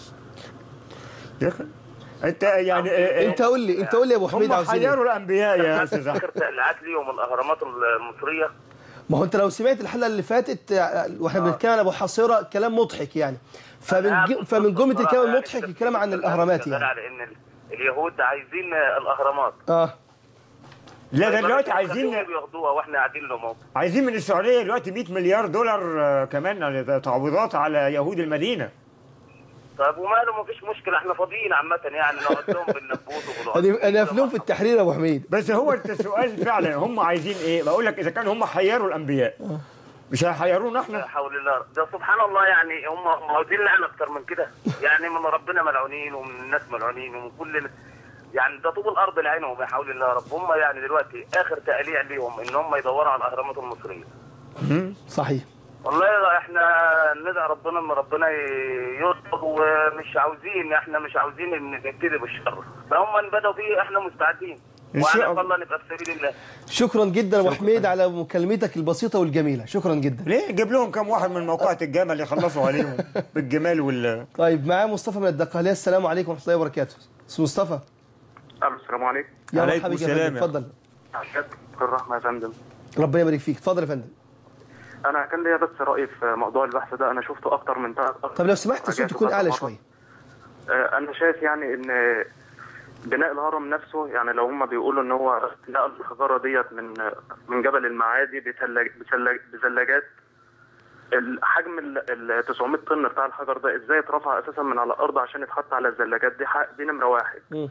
S5: يا أخي، انت يعني آه، آه،
S4: انت قول لي انت قول لي يا ابو حميد
S5: هم
S4: عاوزين إيه؟
S5: حيروا الانبياء يا استاذ احمد
S6: اخر تقليعات ليهم الاهرامات المصريه
S4: ما هو انت لو سمعت الحلقه اللي فاتت آه، واحنا بنتكلم عن ابو حصيره كلام مضحك يعني فمن ج- فمن جمله الكلام المضحك الكلام عن الاهرامات يعني
S6: على ان ال- اليهود عايزين آه، الاهرامات
S4: اه
S5: لا ده
S6: طيب
S5: دلوقتي
S6: خليهم
S5: عايزين
S6: بياخدوها واحنا قاعدين لهم اهو
S5: عايزين من السعوديه دلوقتي 100 مليار دولار آه، كمان على تعويضات على يهود المدينه
S6: طيب وماله مفيش مشكله احنا فاضيين عامه يعني نقعد لهم بالنبوت وبالوقت
S4: انا انا افلام في التحرير يا ابو حميد
S5: بس هو انت السؤال فعلا هم عايزين ايه بقول لك اذا كانوا هم حيروا الانبياء مش هيحيرونا
S6: لا
S5: احنا
S6: حول الله ده سبحان الله يعني هم هم عاوزين لعنه اكتر من كده يعني من ربنا ملعونين ومن الناس ملعونين ومن كل يعني ده طوب الارض لعينهم يا حول الله يا رب هم يعني دلوقتي اخر تقليع ليهم ان هم يدوروا على الاهرامات المصريه
S4: صحيح
S6: والله احنا ندعي ربنا ان ربنا يستر ومش عاوزين احنا مش عاوزين ان نبتدي بالشر فهم ان بدأوا فيه احنا مستعدين
S5: إن شاء
S6: وعلى
S5: الله.
S6: الله نبقى في سبيل الله
S4: شكرا جدا يا ابو حميد على مكالمتك البسيطه والجميله شكرا جدا
S5: ليه جيب لهم كم واحد من موقعة الجمل يخلصوا عليهم بالجمال وال
S4: طيب معاه مصطفى من الدقهليه السلام عليكم ورحمه الله وبركاته استاذ مصطفى
S6: السلام عليكم
S4: يا
S5: عليكم
S4: مرحبا بك يا
S5: السلام
S4: فندم
S5: يا
S4: اتفضل
S6: الرحمه يا فندم
S4: ربنا يبارك فيك اتفضل يا فندم
S6: انا كان ليا بس راي في موضوع البحث ده انا شفته اكتر من ثلاث
S4: طب لو سمحت الصوت يكون اعلى شويه
S6: آه، انا شايف يعني ان بناء الهرم نفسه يعني لو هم بيقولوا ان هو نقل الحجاره ديت من من جبل المعادي بثلاج بثلاج بثلاجات الحجم ال ال 900 طن بتاع الحجر ده ازاي اترفع اساسا من على الارض عشان يتحط على الثلاجات دي حق دي نمره واحد
S4: مم.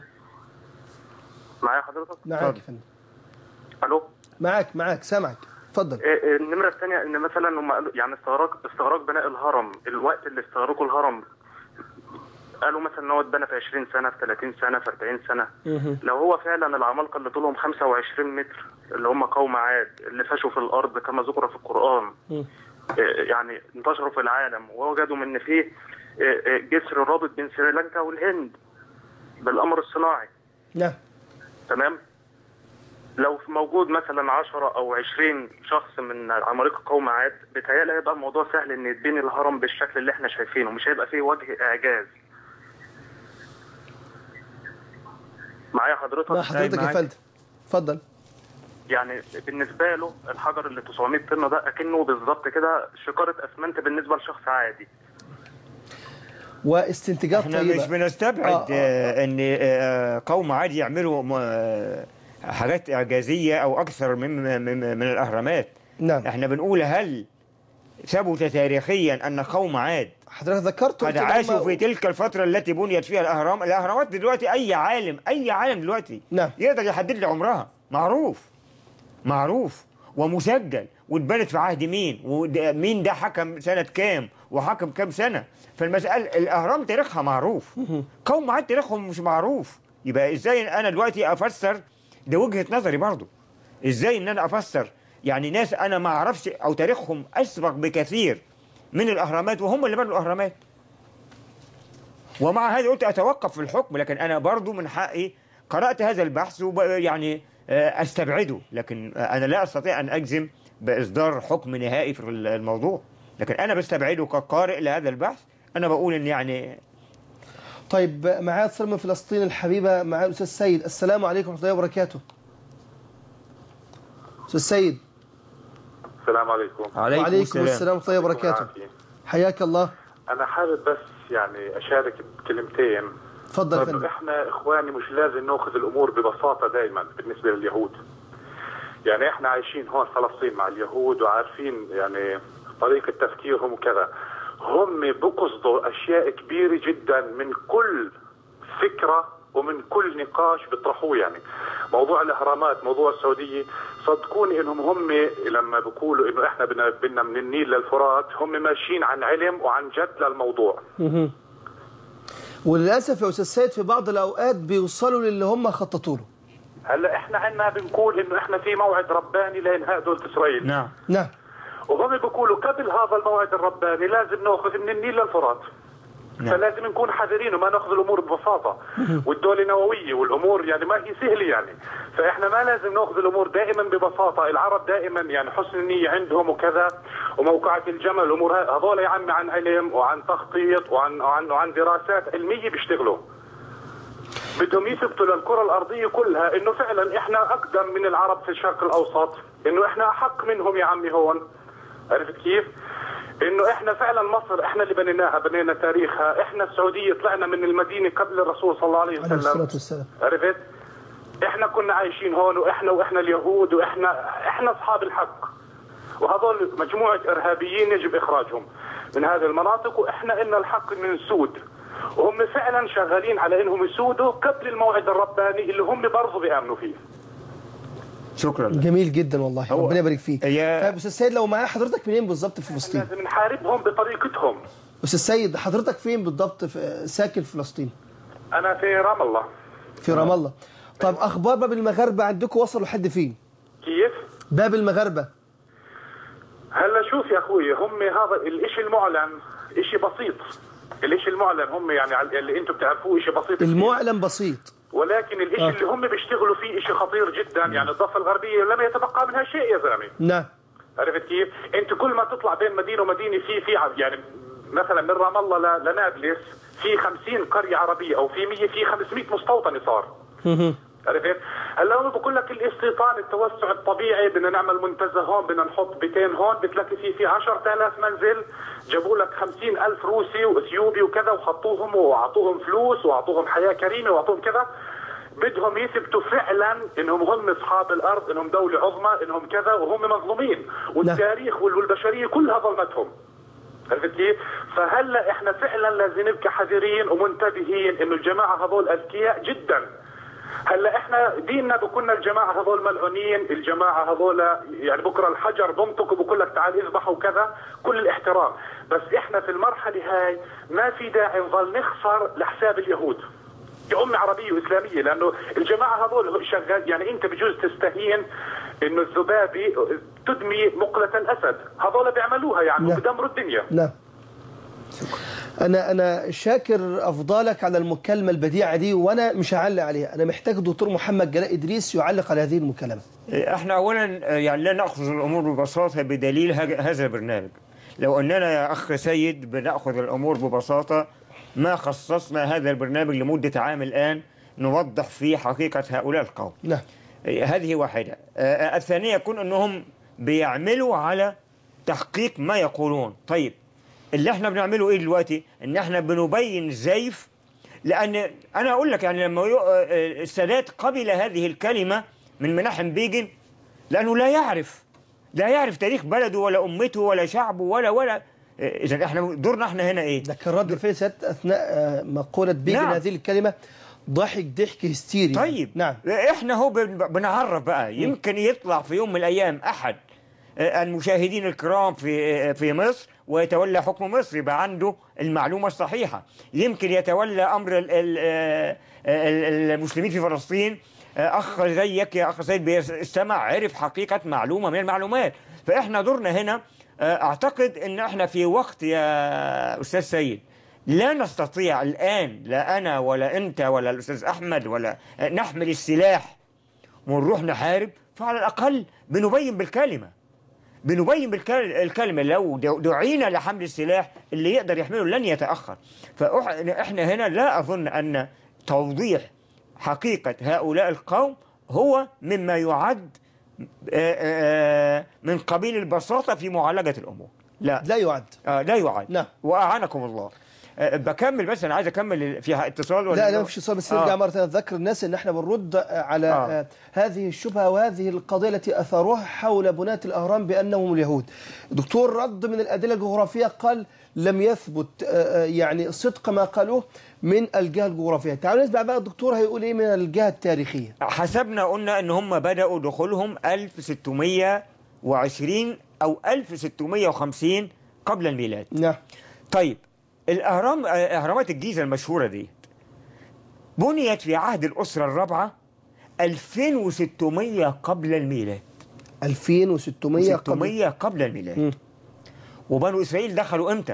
S6: معايا حضرتك؟
S4: معاك يا فندم
S6: الو
S4: معاك معاك سامعك اتفضل
S6: إيه- إيه النمره الثانيه ان مثلا هم قالوا يعني استغراق استغراق بناء الهرم الوقت اللي استغرقوا الهرم قالوا مثلا ان هو اتبنى في 20 سنه في 30 سنه في 40 سنه
S4: مهم.
S6: لو هو فعلا العمالقه اللي طولهم 25 متر اللي هم قوم عاد اللي فاشوا في الارض كما ذكر في القران
S4: مم.
S6: إيه، يعني انتشروا في العالم ووجدوا ان فيه إيه، إيه، جسر رابط بين سريلانكا والهند بالقمر الصناعي
S4: نعم
S6: تمام لو في موجود مثلا 10 او 20 شخص من عمالقه قوم عاد بيتهيألي هيبقى الموضوع سهل ان يتبني الهرم بالشكل اللي احنا شايفينه مش هيبقى فيه وجه اعجاز معايا حضرتك
S4: مع حضرتك يا
S5: معاك.
S4: فندم اتفضل
S6: يعني بالنسبه له الحجر اللي 900 طن ده اكنه بالظبط كده شكاره اسمنت بالنسبه لشخص عادي
S4: واستنتاجات
S5: احنا
S4: طيبه
S5: مش بنستبعد
S4: آه، آه،
S5: آه، ان آه، قوم عادي يعملوا م- آه، حاجات اعجازيه او اكثر من من, من الاهرامات
S4: نعم
S5: احنا بنقول هل ثبت تاريخيا ان قوم عاد
S4: حضرتك ذكرت
S5: قد
S4: قلت إن
S5: عاشوا
S4: هم-
S5: في تلك الفترة التي بنيت فيها الأهرام الأهرامات دلوقتي أي عالم أي عالم دلوقتي
S4: نعم.
S5: يقدر يحدد لي عمرها معروف معروف ومسجل واتبنت في عهد مين ومين ده حكم سنة كام وحكم كام سنة فالمسألة الأهرام تاريخها معروف قوم عاد تاريخهم مش معروف يبقى ازاي انا دلوقتي افسر ده وجهة نظري برضو ازاي ان انا افسر يعني ناس انا ما اعرفش او تاريخهم اسبق بكثير من الاهرامات وهم اللي بنوا الاهرامات ومع هذا قلت اتوقف في الحكم لكن انا برضو من حقي قرات هذا البحث وب يعني آه، استبعده لكن آه، انا لا استطيع ان اجزم باصدار حكم نهائي في الموضوع لكن انا بستبعده كقارئ لهذا البحث انا بقول ان يعني
S4: طيب معايا اتصال من فلسطين الحبيبة معايا الأستاذ سيد السلام عليكم ورحمة الله وبركاته أستاذ سيد
S9: السلام عليكم
S4: وعليكم السلام ورحمة الله وبركاته حياك الله
S9: انا حابب بس يعني اشارك بكلمتين
S4: اتفضل يا
S9: طيب
S4: فندم
S9: احنا اخواني مش لازم ناخذ الامور ببساطه دائما بالنسبه لليهود يعني احنا عايشين هون فلسطين مع اليهود وعارفين يعني طريقه تفكيرهم وكذا هم بقصدوا اشياء كبيره جدا من كل فكره ومن كل نقاش بيطرحوه يعني موضوع الاهرامات موضوع السعوديه صدقوني انهم هم لما بيقولوا انه احنا بدنا بدنا من النيل للفرات هم ماشيين عن علم وعن جد للموضوع
S4: مهم. وللأسف يا أستاذ سيد في بعض الأوقات بيوصلوا للي هم خططوا له
S9: هلا احنا عندنا بنقول انه احنا في موعد رباني لانهاء دولة اسرائيل
S5: نعم
S4: نعم
S9: وهم بيقولوا قبل هذا الموعد الرباني لازم ناخذ من النيل للفرات
S5: نعم.
S9: فلازم نكون حذرين وما ناخذ الامور ببساطه والدوله نوويه والامور يعني ما هي سهله يعني فاحنا ما لازم ناخذ الامور دائما ببساطه العرب دائما يعني حسن النيه عندهم وكذا وموقعة الجمل الامور ه- هذول يا عمي عن علم وعن تخطيط وعن وعن وعن دراسات علميه بيشتغلوا بدهم يثبتوا للكره الارضيه كلها انه فعلا احنا اقدم من العرب في الشرق الاوسط انه احنا احق منهم يا عمي هون عرفت كيف؟ انه احنا فعلا مصر احنا اللي بنيناها بنينا تاريخها احنا السعوديه طلعنا من المدينه قبل الرسول صلى الله عليه
S4: عليه الصلاة
S9: وسلم
S4: والسلام
S9: عرفت؟ احنا كنا عايشين هون واحنا واحنا اليهود واحنا احنا اصحاب الحق وهذول مجموعه ارهابيين يجب اخراجهم من هذه المناطق واحنا لنا الحق ان نسود وهم فعلا شغالين على انهم يسودوا قبل الموعد الرباني اللي هم برضه بيامنوا فيه
S5: شكرا لك.
S4: جميل جدا والله
S5: هو-
S4: ربنا يبارك فيك
S5: هي-
S4: طيب أستاذ سيد لو معايا حضرتك منين بالظبط في فلسطين
S9: لازم نحاربهم بطريقتهم
S4: أستاذ سيد حضرتك فين بالضبط في ساكن في فلسطين
S9: انا في رام الله
S4: في رام الله طب أخبار باب المغاربة عندكم وصلوا لحد فين
S9: كيف؟
S4: باب المغاربة
S9: هلا شوف يا اخوي هم هذا الاشي المعلن اشي بسيط الاشي المعلن هم يعني على- اللي انتم بتعرفوه اشي بسيط كتير.
S4: المعلن بسيط
S9: ولكن الاشي
S4: آه.
S9: اللي هم بيشتغلوا فيه اشي خطير جدا يعني الضفه الغربيه لم يتبقى منها شيء يا زلمه
S4: نعم
S9: عرفت كيف؟ انت كل ما تطلع بين مدينه ومدينه في في ع- يعني مثلا من رام الله ل- لنابلس في 50 قريه عربيه او في 100 في 500 مستوطن صار
S4: مهم.
S9: عرفت؟ هلا هو بقول لك الاستيطان التوسع الطبيعي بدنا نعمل منتزه هون بدنا نحط بيتين هون بتلاقي في في 10000 منزل جابوا لك 50000 روسي واثيوبي وكذا وحطوهم واعطوهم فلوس واعطوهم حياه كريمه واعطوهم كذا بدهم يثبتوا فعلا انهم هم اصحاب الارض انهم دوله عظمى انهم كذا وهم مظلومين والتاريخ وال- والبشريه كلها ظلمتهم عرفت كيف؟ فهلا احنا فعلا لازم نبقى حذرين ومنتبهين انه الجماعه هذول اذكياء جدا هلا احنا ديننا بكون الجماعه هذول ملعونين، الجماعه هذول يعني بكره الحجر بنطق وبقول لك تعال اذبح وكذا، كل الاحترام، بس احنا في المرحله هاي ما في داعي نظل نخسر لحساب اليهود. كأمة عربية وإسلامية لأنه الجماعة هذول شغال يعني أنت بجوز تستهين إنه الذبابة تدمي مقلة الأسد هذول بيعملوها يعني
S4: نعم.
S9: بدمروا الدنيا
S4: نعم انا انا شاكر افضالك على المكالمه البديعه دي وانا مش هعلق عليها انا محتاج دكتور محمد جلاء ادريس يعلق على هذه المكالمه
S5: احنا اولا يعني لا ناخذ الامور ببساطه بدليل هج- هذا البرنامج لو اننا يا اخ سيد بناخذ الامور ببساطه ما خصصنا هذا البرنامج لمده عام الان نوضح فيه حقيقه هؤلاء القوم
S4: نعم
S5: هذه واحده آه، الثانيه يكون انهم بيعملوا على تحقيق ما يقولون طيب اللي احنا بنعمله ايه دلوقتي ان احنا بنبين زيف لان انا اقول لك يعني لما يو- آه، آه، السادات قبل هذه الكلمه من مناحم بيجن لانه لا يعرف لا يعرف تاريخ بلده ولا امته ولا شعبه ولا ولا اذا احنا دورنا احنا هنا ايه
S4: ده كان رد فعل سيادة اثناء آه، مقوله بيجن
S5: نعم.
S4: هذه الكلمه ضحك ضحك هستيري
S5: طيب
S4: نعم
S5: احنا هو بن- بنعرف بقى يمكن يطلع في يوم من الايام احد آه، المشاهدين الكرام في آه، في مصر ويتولى حكم مصر يبقى عنده المعلومه الصحيحه يمكن يتولى امر ال- ال- آه، ال- المسلمين في فلسطين آه، اخ زيك يا اخ سيد بيستمع عرف حقيقه معلومه من المعلومات فاحنا دورنا هنا آه، اعتقد ان احنا في وقت يا استاذ سيد لا نستطيع الان لا انا ولا انت ولا الاستاذ احمد ولا آه، نحمل السلاح ونروح نحارب فعلى الاقل بنبين بالكلمه بنبين بالكلمة لو دعينا لحمل السلاح اللي يقدر يحمله لن يتأخر فإحنا هنا لا أظن أن توضيح حقيقة هؤلاء القوم هو مما يعد آه، آه، من قبيل البساطة في معالجة الأمور لا
S4: لا يعد
S5: آه لا يعد
S4: نعم.
S5: وأعانكم الله آه بكمل بس أنا عايز أكمل في اتصال ولا
S4: لا لا مفيش اتصال بس نرجع
S5: آه.
S4: مرة ثانية نذكر الناس ان احنا بنرد على
S5: آه.
S4: آه. هذه الشبهة وهذه القضية التي اثاروها حول بناة الاهرام بانهم اليهود. دكتور رد من الادلة الجغرافية قال لم يثبت آه، آه، يعني صدق ما قالوه من الجهة الجغرافية. تعالوا نسمع بقى الدكتور هيقول ايه من الجهة التاريخية.
S5: حسبنا قلنا ان هم بدأوا دخولهم 1620 او 1650 قبل الميلاد
S4: نعم
S5: طيب الاهرام اهرامات الجيزه المشهوره دي بنيت في عهد الاسره الرابعه 2600 قبل الميلاد
S4: 2600 قبل
S5: 600 قبل الميلاد
S4: مم.
S5: وبنو اسرائيل دخلوا امتى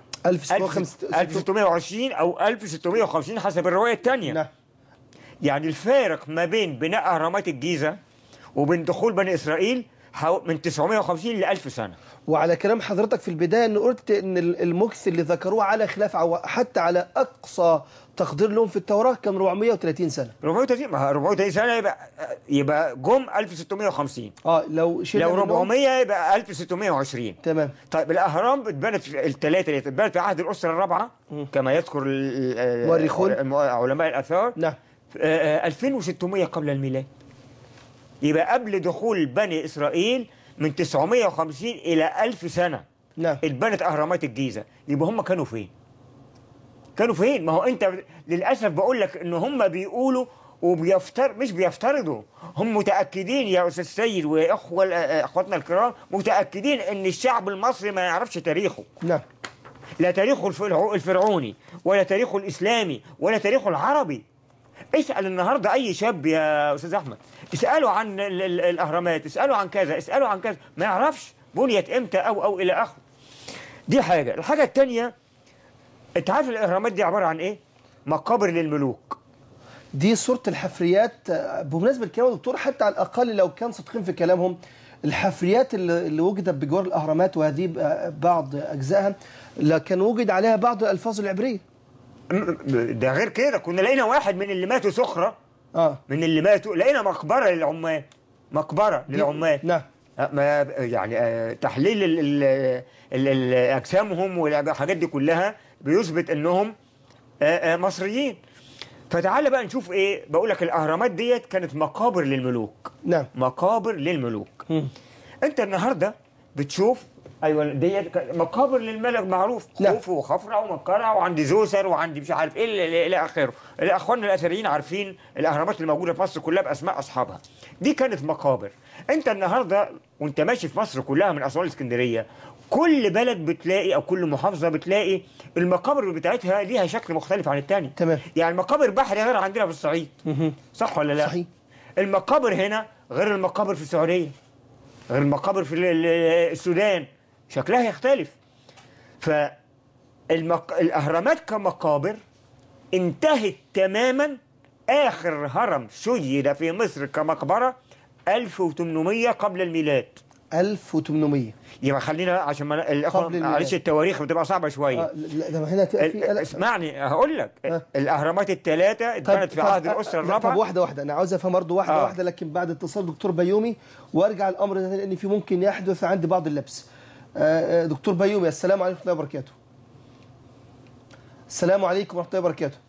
S4: 1650
S5: 1620 او 1650 حسب الروايه الثانيه
S4: نعم
S5: يعني الفارق ما بين بناء اهرامات الجيزه وبين دخول بني اسرائيل حو- من 950 ل 1000 سنه
S4: وعلى كلام حضرتك في البداية أن قلت أن المكث اللي ذكروه على خلاف عو- حتى على أقصى تقدير لهم في التوراة كان 430 سنة
S5: 430 ما هو 430 سنه يبقى يبقى جم 1650
S4: اه لو شلنا
S5: لو
S4: منهم-
S5: 400 يبقى 1620
S4: تمام
S5: طيب الاهرام اتبنت في الثلاثه اللي اتبنت في عهد الاسره الرابعه كما يذكر ال- ال-
S4: مؤرخون.
S5: الم- علماء الاثار
S4: نعم
S5: آه، آه، 2600 قبل الميلاد يبقى قبل دخول بني اسرائيل من 950 الى 1000 سنه
S4: نعم
S5: اتبنت اهرامات الجيزه يبقى هم كانوا فين؟ كانوا فين؟ ما هو انت للاسف بقول لك ان هم بيقولوا وبيفتر مش بيفترضوا هم متاكدين يا استاذ سيد واخوه اخواتنا الكرام متاكدين ان الشعب المصري ما يعرفش تاريخه
S4: نعم
S5: لا تاريخه الفرعو- الفرعوني ولا تاريخه الاسلامي ولا تاريخه العربي اسال النهارده اي شاب يا استاذ احمد اساله عن ال- ال- الاهرامات اساله عن كذا اساله عن كذا ما يعرفش بنيت امتى او او الى اخره دي حاجه الحاجه الثانيه انت عارف الاهرامات دي عباره عن ايه مقابر للملوك
S4: دي صورة الحفريات آه، بمناسبة الكلام يا دكتور حتى على الأقل لو كان صادقين في كلامهم الحفريات اللي اللي وجدت بجوار الأهرامات وهذه آه، بعض أجزائها لكن وجد عليها بعض الألفاظ العبرية
S5: م- م- ده غير كده كنا لقينا واحد من اللي ماتوا سخره
S4: اه
S5: من اللي ماتوا لقينا مقبره للعمال مقبره
S4: دي-
S5: للعمال
S4: نعم
S5: آه، ما يعني آه، تحليل ال ال ال ال اجسامهم والحاجات دي كلها بيثبت انهم آه، آه، مصريين فتعال بقى نشوف ايه بقول لك الاهرامات ديت كانت مقابر للملوك
S4: نعم
S5: مقابر للملوك
S4: مم.
S5: انت النهارده بتشوف ايوه ديت ك- مقابر للملك معروف
S4: نعم.
S5: خوف وخفرع ومنقرع وعندي زوسر وعندي مش عارف ايه الى الى اخره اخواننا الاثريين عارفين الاهرامات اللي موجوده في مصر كلها باسماء اصحابها دي كانت مقابر انت النهارده وانت ماشي في مصر كلها من اسوان الاسكندريه كل بلد بتلاقي او كل محافظه بتلاقي المقابر بتاعتها ليها شكل مختلف عن الثاني
S4: تمام.
S5: يعني مقابر بحري غير عندنا في الصعيد
S4: مهم.
S5: صح ولا لا
S4: صحيح.
S5: المقابر هنا غير المقابر في السعوديه غير المقابر في ال- ال- السودان شكلها يختلف فالمق... الأهرامات كمقابر انتهت تماما آخر هرم شيد في مصر كمقبرة 1800 قبل الميلاد
S4: 1800
S5: يبقى خلينا عشان ما الأخوة
S4: قبل الميلاد.
S5: معلش التواريخ بتبقى صعبة شوية
S4: آه لا ده هنا في
S5: ال-
S4: لا.
S5: اسمعني هقول لك
S4: آه.
S5: الأهرامات الثلاثة اتبنت في عهد
S4: آه،
S5: الأسرة
S4: لا،
S5: الرابعة
S4: طب واحده واحده انا عاوز افهم برضه واحده
S5: آه.
S4: واحده لكن بعد اتصال دكتور بيومي وارجع الامر ده لان في ممكن يحدث عندي بعض اللبس آه، آه، دكتور بيومي السلام عليكم ورحمه الله وبركاته السلام عليكم ورحمه الله وبركاته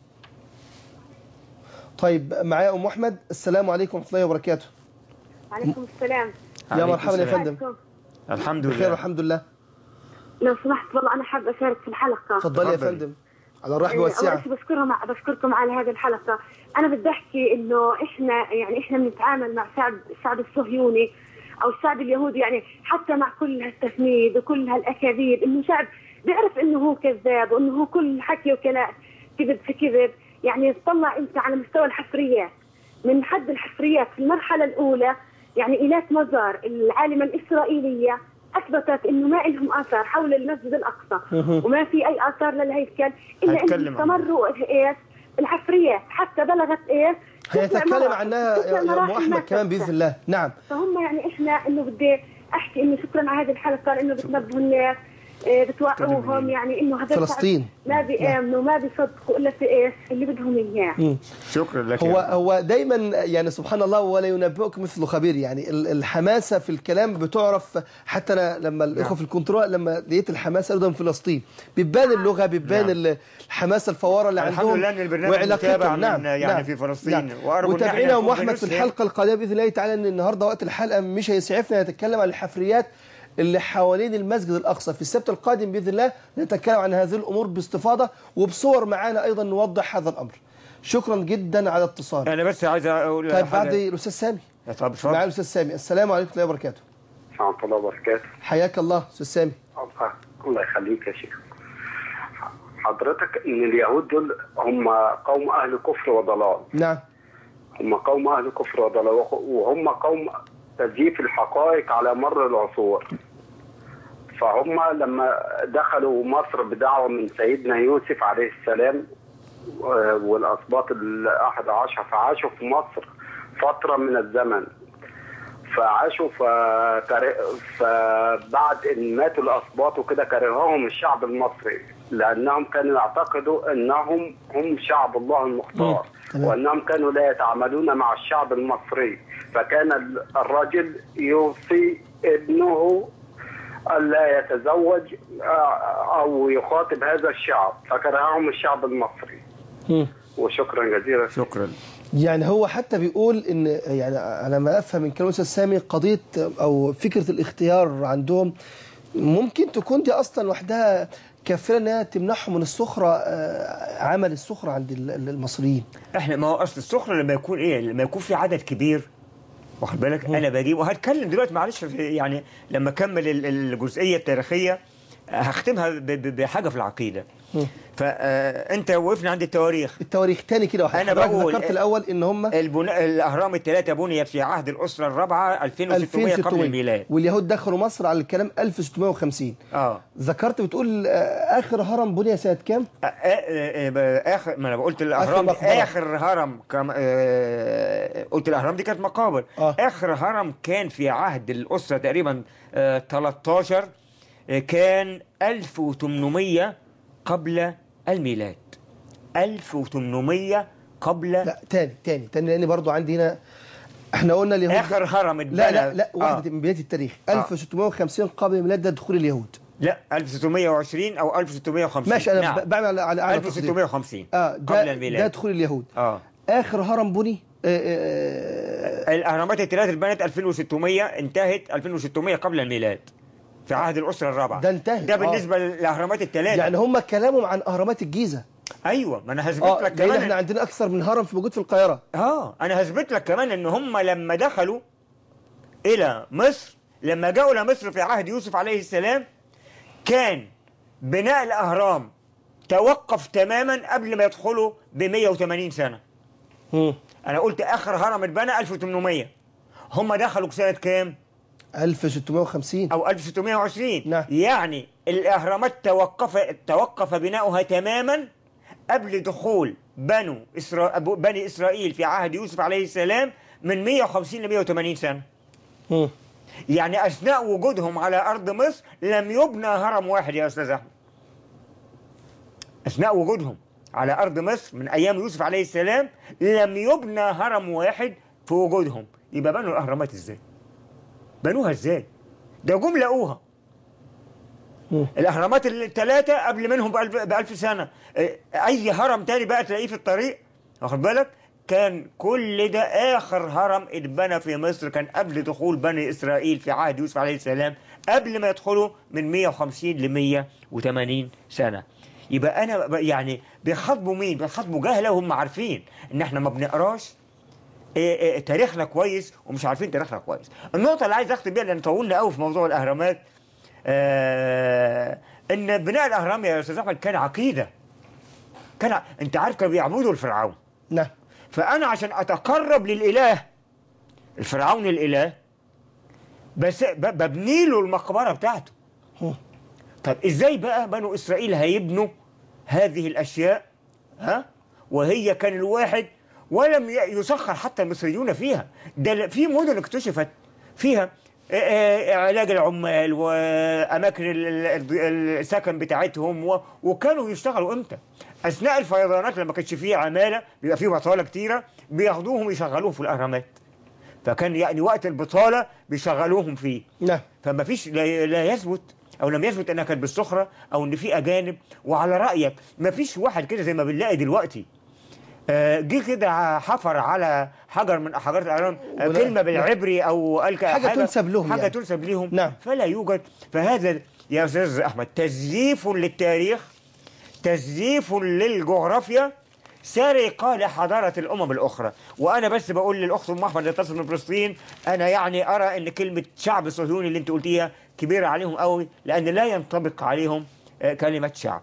S4: طيب معايا ام احمد السلام عليكم ورحمه الله وبركاته
S7: عليكم السلام
S4: يا
S5: عليكم
S4: مرحبا يا
S5: السلام.
S4: فندم
S5: الحمد
S4: بخير
S5: لله
S4: الحمد لله
S7: لو سمحت والله أنا حابة أشارك في الحلقة
S4: اتفضلي يا
S5: اتفضلي.
S4: فندم على الرحب
S10: أول
S4: والسعة
S10: شيء بشكرهم بشكركم على هذه الحلقة أنا بدي أحكي إنه إحنا يعني إحنا بنتعامل مع شعب الشعب الصهيوني أو الشعب اليهودي يعني حتى مع كل هالتفنيد وكل هالأكاذيب إنه شعب بيعرف إنه هو كذاب وإنه هو كل حكي وكلام كذب في كذب يعني تطلع أنت على مستوى الحفريات من حد الحفريات في المرحلة الأولى يعني إيلات مزار العالمة الإسرائيلية أثبتت إنه ما لهم آثار حول المسجد الأقصى
S4: مهم.
S10: وما في أي آثار للهيكل إلا إنهم
S5: هتكلم عنها.
S10: استمروا إيش الحفريات حتى بلغت إيش تسع
S4: هيتكلم
S10: مراحل-
S4: عنها يا
S10: تسع
S4: يا ام
S10: مراحل
S4: احمد
S10: ما
S4: كمان باذن
S10: تنسى.
S4: الله نعم
S10: فهم يعني إحنا إنه بدي أحكي إنه شكرا على هذه الحلقة لأنه بتنبهوا الناس إيه، بتوعوهم يعني إنه هذا
S4: فلسطين.
S10: ما بيآمنوا ما بيصدقوا إلا في إيش اللي بدهم إياه
S4: مم.
S5: شكرا لك
S4: هو
S5: يا
S4: هو دايما يعني سبحان الله ولا ينبئك مثل خبير يعني ال- الحماسه في الكلام بتعرف حتى انا لما الاخوه في الكنترول لما لقيت الحماسه ايضا في فلسطين بتبان اللغه بتبان
S5: نعم.
S4: ال- الحماسه الفواره اللي
S5: الحمد
S4: عندهم
S5: لله إن البرنامج متابع من- يعني في فلسطين. وأرجو إن
S4: وتابعينا
S5: إحنا
S4: ام
S5: نكون
S4: احمد في
S5: بنسهم.
S4: الحلقه القادمه باذن الله تعالى ان النهارده وقت الحلقه مش هيسعفنا نتكلم عن الحفريات اللي حوالين المسجد الاقصى في السبت القادم باذن الله نتكلم عن هذه الامور باستفاضه وبصور معانا ايضا نوضح هذا الامر شكرا جدا على الاتصال
S5: انا بس عايز اقول
S4: طيب
S5: حاجة.
S4: بعد الاستاذ سامي
S5: طب
S4: معالي
S5: اتفضل
S4: الاستاذ سامي السلام عليكم ورحمه الله وبركاته
S6: ورحمة الله وبركاته
S4: حياك الله استاذ سامي
S6: الله الله يخليك يا شيخ حضرتك ان اليهود دول هم قوم اهل كفر وضلال
S4: نعم
S6: هم قوم اهل كفر وضلال وهم قوم تزييف الحقائق على مر العصور فهم لما دخلوا مصر بدعوة من سيدنا يوسف عليه السلام آه، والأسباط الأحد عشر فعاشوا في مصر فترة من الزمن فعاشوا فكره... فبعد ان ماتوا الاسباط وكده كرههم الشعب المصري لانهم كانوا يعتقدوا انهم هم شعب الله المختار
S4: تمام.
S6: وانهم كانوا لا يتعاملون مع الشعب المصري فكان ال- الرجل يوصي ابنه الا يتزوج آه، او يخاطب هذا الشعب فكرههم الشعب المصري
S4: مم.
S6: وشكرا جزيلا
S5: شكرا
S4: يعني هو حتى بيقول ان يعني انا ما افهم من كلام الاستاذ سامي قضيه او فكره الاختيار عندهم ممكن تكون دي اصلا وحدها كافيه انها تمنعهم من السخره آه، عمل السخره عند ال- ال- المصريين
S5: احنا ما هو اصل السخره لما يكون ايه لما يكون في عدد كبير واخد بالك انا بجيب وهتكلم دلوقتي معلش في يعني لما اكمل ال- الجزئيه التاريخيه هختمها ب- ب- بحاجه في العقيده فانت وقفنا عند التواريخ
S4: التواريخ تاني كده واحد
S5: أنا
S4: حضرتك
S5: بقول-
S4: ذكرت الاول ان هم
S5: البناء الاهرام الثلاثه بنيت في عهد الاسره الرابعه 2600 قبل
S4: 2600
S5: الميلاد
S4: واليهود دخلوا مصر على الكلام 1650
S5: اه
S4: ذكرت بتقول آه، اخر هرم بني سنه كام؟
S5: آه، آه، آه، اخر ما انا قلت الاهرام دي
S4: مقبرة.
S5: اخر هرم كم آه، قلت الاهرام دي كانت مقابر
S4: آه.
S5: اخر هرم كان في عهد الاسره تقريبا آه، 13 آه، كان 1800 قبل الميلاد 1800 قبل
S4: لا تاني تاني تاني لان برضو عندي هنا احنا قلنا اليهود
S5: اخر هرم اتبنى
S4: لا لا لا
S5: آه.
S4: واحده من بدايه التاريخ 1650 قبل الميلاد ده دخول اليهود
S5: لا 1620 او 1650
S4: ماشي انا
S5: نعم.
S4: ب- بعمل على على على تقدير.
S5: 1650
S4: اه
S5: قبل
S4: ده
S5: الميلاد
S4: ده دخول اليهود
S5: اه
S4: اخر هرم بني آه، آه،
S5: الاهرامات الثلاث اتبنت 2600 انتهت 2600 قبل الميلاد في عهد الاسره الرابعه
S4: ده انتهت،
S5: ده
S4: آه.
S5: بالنسبه للاهرامات الثلاثه
S4: يعني هم كلامهم عن اهرامات الجيزه
S5: ايوه ما انا هثبت
S4: اه
S5: لك
S4: لان احنا
S5: كمان
S4: عندنا اكثر من هرم في موجود في القاهره
S5: اه انا هثبت لك كمان ان هم لما دخلوا الى مصر لما جاءوا الى مصر في عهد يوسف عليه السلام كان بناء الاهرام توقف تماما قبل ما يدخلوا ب 180 سنه
S4: مم.
S5: انا قلت اخر هرم اتبنى 1800 هم دخلوا سنه كام
S4: 1650
S5: او 1620
S4: نعم.
S5: يعني الاهرامات توقف توقف بناؤها تماما قبل دخول بنو إسرا... أبو- بني اسرائيل في عهد يوسف عليه السلام من 150 ل 180 سنه
S4: مم.
S5: يعني اثناء وجودهم على ارض مصر لم يبنى هرم واحد يا استاذ احمد اثناء وجودهم على ارض مصر من ايام يوسف عليه السلام لم يبنى هرم واحد في وجودهم يبقى بنوا الاهرامات ازاي بنوها ازاي ده جم لقوها
S4: مم.
S5: الاهرامات الثلاثه قبل منهم بألف, بألف سنه إيه، اي هرم تاني بقى تلاقيه في الطريق واخد بالك كان كل ده اخر هرم اتبنى في مصر كان قبل دخول بني اسرائيل في عهد يوسف عليه السلام قبل ما يدخلوا من 150 ل 180 سنه يبقى انا ب- يعني بيخاطبوا مين بيخاطبوا جهله وهم عارفين ان احنا ما بنقراش إيه إيه تاريخنا كويس ومش عارفين تاريخنا كويس النقطه اللي عايز اختم بيها لان طولنا قوي في موضوع الاهرامات آه ان بناء الاهرام يا استاذ احمد كان عقيده كان ع- انت عارف كانوا بيعبدوا الفرعون
S4: نعم
S5: فانا عشان اتقرب للاله الفرعون الاله بس ب- ببني له المقبره بتاعته
S4: هم.
S5: طب ازاي بقى بنو اسرائيل هيبنوا هذه الاشياء ها وهي كان الواحد ولم ي- يسخر حتى المصريون فيها ده في مدن اكتشفت فيها آه، آه، علاج العمال واماكن ال- ال- السكن بتاعتهم و- وكانوا يشتغلوا امتى؟ اثناء الفيضانات لما كانش فيه عماله بيبقى فيه بطاله كتيره بياخدوهم يشغلوهم في الاهرامات فكان يعني وقت البطاله بيشغلوهم فيه
S4: نعم
S5: فما فيش لا, لا يثبت او لم يثبت انها كانت بالسخره او ان في اجانب وعلى رايك ما فيش واحد كده زي ما بنلاقي دلوقتي آه، جه كده حفر على حجر من احجار الاهرام آه،
S4: ولا-
S5: كلمه بالعبري او قال ك-
S4: حاجة تنسب لهم
S5: حاجه
S4: يعني.
S5: تنسب لهم
S4: نعم.
S5: فلا يوجد فهذا يا استاذ احمد تزييف للتاريخ تزييف للجغرافيا سرقة لحضارة الأمم الأخرى وأنا بس بقول للأخت أم أحمد اللي تصل من فلسطين أنا يعني أرى أن كلمة شعب صهيوني اللي أنت قلتيها كبيرة عليهم قوي لأن لا ينطبق عليهم آه، كلمة شعب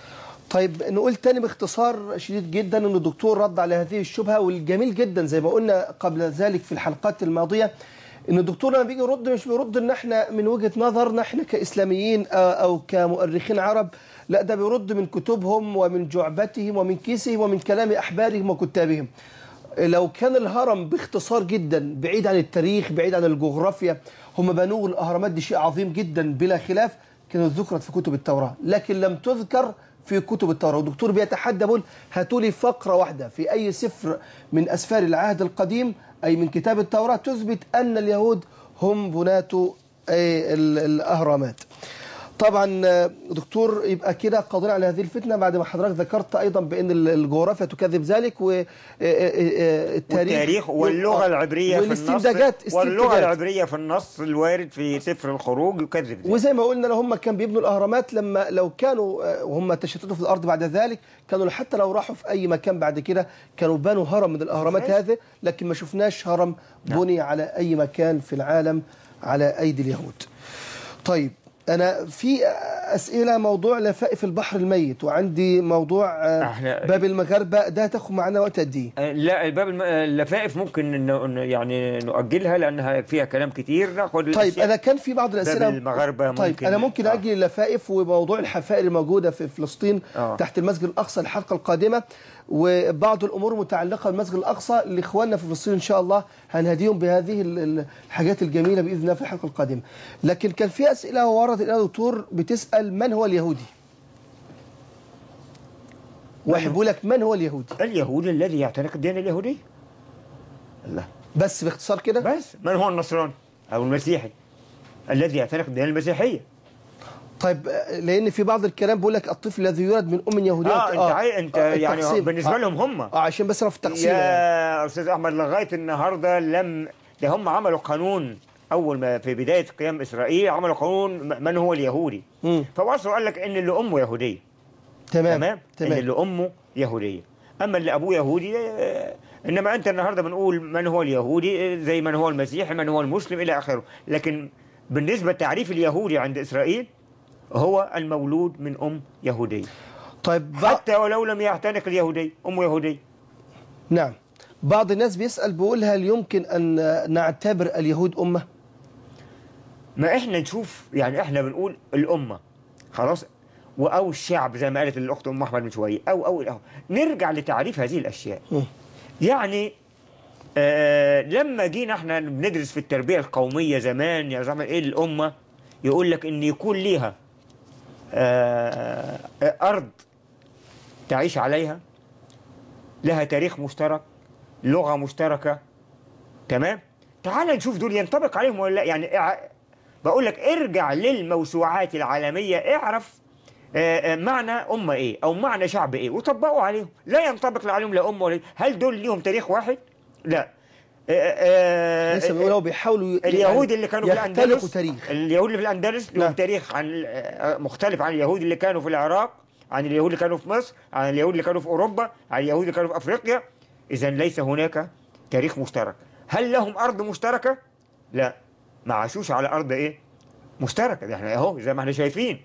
S4: طيب نقول تاني باختصار شديد جدا ان الدكتور رد على هذه الشبهه والجميل جدا زي ما قلنا قبل ذلك في الحلقات الماضيه ان الدكتور لما بيجي يرد مش بيرد ان احنا من وجهه نظرنا احنا كاسلاميين آه، او كمؤرخين عرب لا ده بيرد من كتبهم ومن جعبتهم ومن كيسهم ومن كلام احبارهم وكتابهم لو كان الهرم باختصار جدا بعيد عن التاريخ بعيد عن الجغرافيا هم بنوا الاهرامات دي شيء عظيم جدا بلا خلاف كانت ذكرت في كتب التوراه لكن لم تذكر في كتب التوراه والدكتور بيتحدى بيقول هاتوا لي فقره واحده في اي سفر من اسفار العهد القديم اي من كتاب التوراه تثبت ان اليهود هم بناة آه، ال- الاهرامات طبعا آه، دكتور يبقى كده قادرين على هذه الفتنه بعد ما حضرتك ذكرت ايضا بان ال- الجغرافيا تكذب ذلك والتاريخ
S5: والتاريخ واللغة العبرية في
S4: والاستنتاجات
S5: النص واللغة
S4: استنتاجات.
S5: العبرية في النص الوارد في سفر الخروج يكذب ذلك.
S4: وزي ما قلنا لو هم كان بيبنوا الاهرامات لما لو كانوا آه، وهم تشتتوا في الارض بعد ذلك كانوا حتى لو راحوا في اي مكان بعد كده كانوا بنوا هرم من الاهرامات
S5: شفناش.
S4: هذه لكن ما شفناش هرم بني على اي مكان في العالم على ايدي اليهود. طيب انا في اسئله موضوع لفائف البحر الميت وعندي موضوع آه،
S5: إحنا-
S4: باب المغاربه ده هتاخد معانا وقت قد ايه؟
S5: آه، لا الباب الم... آه، اللفائف ممكن ن... ن- يعني نؤجلها لأنها فيها كلام كتير ناخد
S4: طيب
S5: الأشياء.
S4: انا كان في بعض الاسئله
S5: المغاربة
S4: طيب
S5: ممكن-
S4: انا ممكن
S5: آه.
S4: اجي اللفائف وموضوع الحفائر الموجوده في فلسطين
S5: آه.
S4: تحت المسجد الاقصى الحلقه القادمه وبعض الامور المتعلقه بالمسجد الاقصى لاخواننا في فلسطين ان شاء الله هنهديهم بهذه ال- ال- الحاجات الجميله باذن الله في الحلقه القادمه لكن كان في اسئله وردت الى دكتور بتسال من هو اليهودي واحد بيقول لك من هو اليهودي
S5: اليهودي الذي يعتنق الديانة اليهودية الله
S4: بس باختصار كده
S5: بس من هو النصراني أو المسيحي الذي يعتنق الديانة المسيحية
S4: طيب آه، لان في بعض الكلام بيقول لك الطفل الذي يولد من ام يهوديه
S5: اه انت عاي... انت يعني
S4: التقسيم.
S5: بالنسبه
S4: آه.
S5: لهم هم
S4: اه عشان بس انا في التقسيم يعني.
S5: يا استاذ احمد لغايه النهارده لم ده هم عملوا قانون اول ما في بدايه قيام اسرائيل عملوا قانون م- من هو اليهودي
S4: مم.
S5: فوصلوا قال لك ان اللي امه يهوديه
S4: تمام
S5: تمام ان
S4: تمام
S5: اللي امه يهوديه اما اللي ابوه يهودي آه، انما انت النهارده بنقول من هو اليهودي آه، زي من هو المسيحي من هو المسلم الى اخره لكن بالنسبه لتعريف اليهودي عند اسرائيل هو المولود من ام يهوديه
S4: طيب بع...
S5: حتى ولو لم يعتنق اليهودي امه يهوديه
S4: نعم بعض الناس بيسأل بيقول هل يمكن أن نعتبر اليهود أمة
S5: ما احنا نشوف يعني احنا بنقول الامه خلاص و- او الشعب زي ما قالت الاخت ام احمد من شويه او او أو نرجع لتعريف هذه الاشياء
S4: مم.
S5: يعني آه لما جينا احنا بندرس في التربيه القوميه زمان يا زمان ايه الامه يقول لك ان يكون ليها آه آه، ارض تعيش عليها لها تاريخ مشترك لغه مشتركه تمام تعال نشوف دول ينطبق عليهم ولا لا يعني اع- بقول لك ارجع للموسوعات العالميه اعرف آه، آه، معنى أمة إيه أو معنى شعب إيه وطبقوا عليهم لا ينطبق لا عليهم لا أمة ولا هل دول ليهم تاريخ واحد؟ لا آه، آه،
S4: لسه بيقولوا بيحاولوا ي-
S5: اليهود
S4: يعني
S5: اللي كانوا في
S4: يختلقوا
S5: الأندلس
S4: تاريخ
S5: اليهود اللي في الأندلس لهم
S4: نعم.
S5: تاريخ عن آه، مختلف عن اليهود اللي كانوا في العراق عن اليهود اللي كانوا في مصر عن اليهود اللي كانوا في اوروبا عن اليهود اللي كانوا في افريقيا اذا ليس هناك تاريخ مشترك هل لهم ارض مشتركه لا ما عاشوش على ارض ايه مشتركه ده احنا اهو زي ما احنا شايفين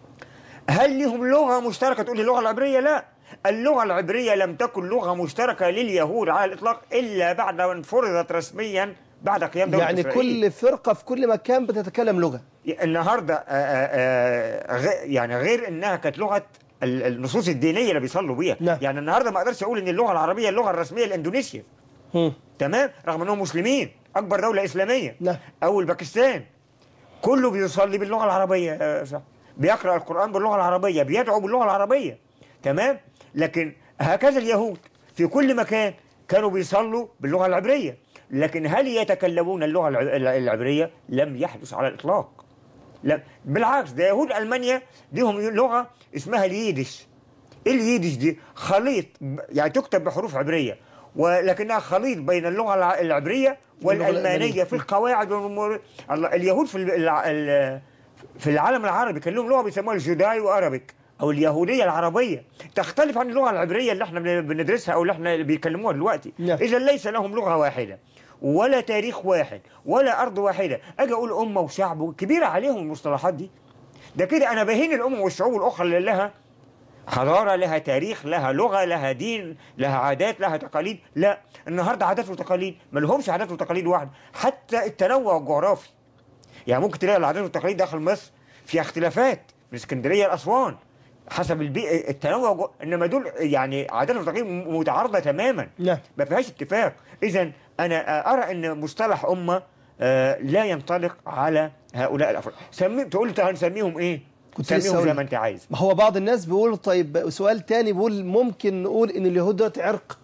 S5: هل لهم لغه مشتركه تقول لي اللغه العبريه لا اللغه العبريه لم تكن لغه مشتركه لليهود على الاطلاق الا بعد ان فرضت رسميا بعد قيام دوله
S4: يعني
S5: إسرائيل.
S4: كل فرقة في كل مكان بتتكلم لغة
S5: النهارده آه، آه، آه، غ- يعني غير انها كانت لغه ال- النصوص الدينيه اللي بيصلوا بيها
S4: نعم.
S5: يعني النهارده ما اقدرش اقول ان اللغه العربيه اللغه الرسميه لاندونيسيا
S4: هم.
S5: تمام رغم انهم مسلمين اكبر دوله اسلاميه
S4: نعم.
S5: او الباكستان كله بيصلي باللغه العربيه آه، صح بيقرا القران باللغه العربيه بيدعو باللغه العربيه تمام لكن هكذا اليهود في كل مكان كانوا بيصلوا باللغه العبريه لكن هل يتكلمون اللغه الع- الع- العبريه لم يحدث على الاطلاق لا بالعكس ده يهود المانيا ليهم لغه اسمها الييدش ايه الييدش دي خليط ب- يعني تكتب بحروف عبريه ولكنها خليط بين اللغه الع- العبريه
S4: واللغة
S5: والالمانيه
S4: الألمانية.
S5: في القواعد والامور الله اليهود في ال- الع- ال- في العالم العربي كان لهم لغه بيسموها الجودايو ارابيك او اليهوديه العربيه تختلف عن اللغه العبريه اللي احنا بن- بندرسها او اللي احنا بيكلموها دلوقتي
S4: نعم.
S5: اذا ليس لهم لغه واحده ولا تاريخ واحد ولا ارض واحده اجي اقول امه وشعب كبيره عليهم المصطلحات دي ده كده انا بهين الامم والشعوب الاخرى اللي لها حضاره لها تاريخ لها لغه لها دين لها عادات لها تقاليد لا النهارده عادات وتقاليد ما لهمش عادات وتقاليد واحده حتى التنوع الجغرافي يعني ممكن تلاقي العادات والتقاليد داخل مصر فيها اختلافات من اسكندريه لاسوان حسب البيئه التنوع جو... انما دول يعني عادات وتقاليد م- متعارضه تماما
S4: نعم
S5: ما فيهاش اتفاق اذا انا ارى ان مصطلح امه آه، لا ينطلق على هؤلاء الافراد سمي تقول لي هنسميهم ايه
S4: كنت لسه
S5: سميهم
S4: هقول
S5: زي
S4: لك.
S5: ما انت عايز
S4: ما هو بعض الناس بيقول طيب سؤال تاني بيقول ممكن نقول ان اليهود دول عرق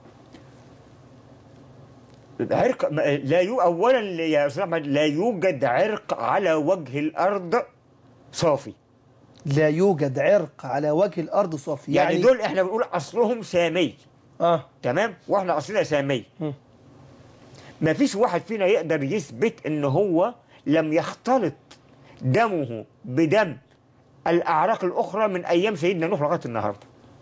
S5: عرق ما- لا يو اولا يا استاذ احمد لا يوجد عرق على وجه الارض صافي
S4: لا يوجد عرق على وجه الارض صافي
S5: يعني, يعني دول احنا بنقول اصلهم سامي
S4: اه
S5: تمام واحنا اصلنا سامي
S4: مم.
S5: ما فيش واحد فينا يقدر يثبت ان هو لم يختلط دمه بدم الاعراق الاخرى من ايام سيدنا نوح لغايه النهارده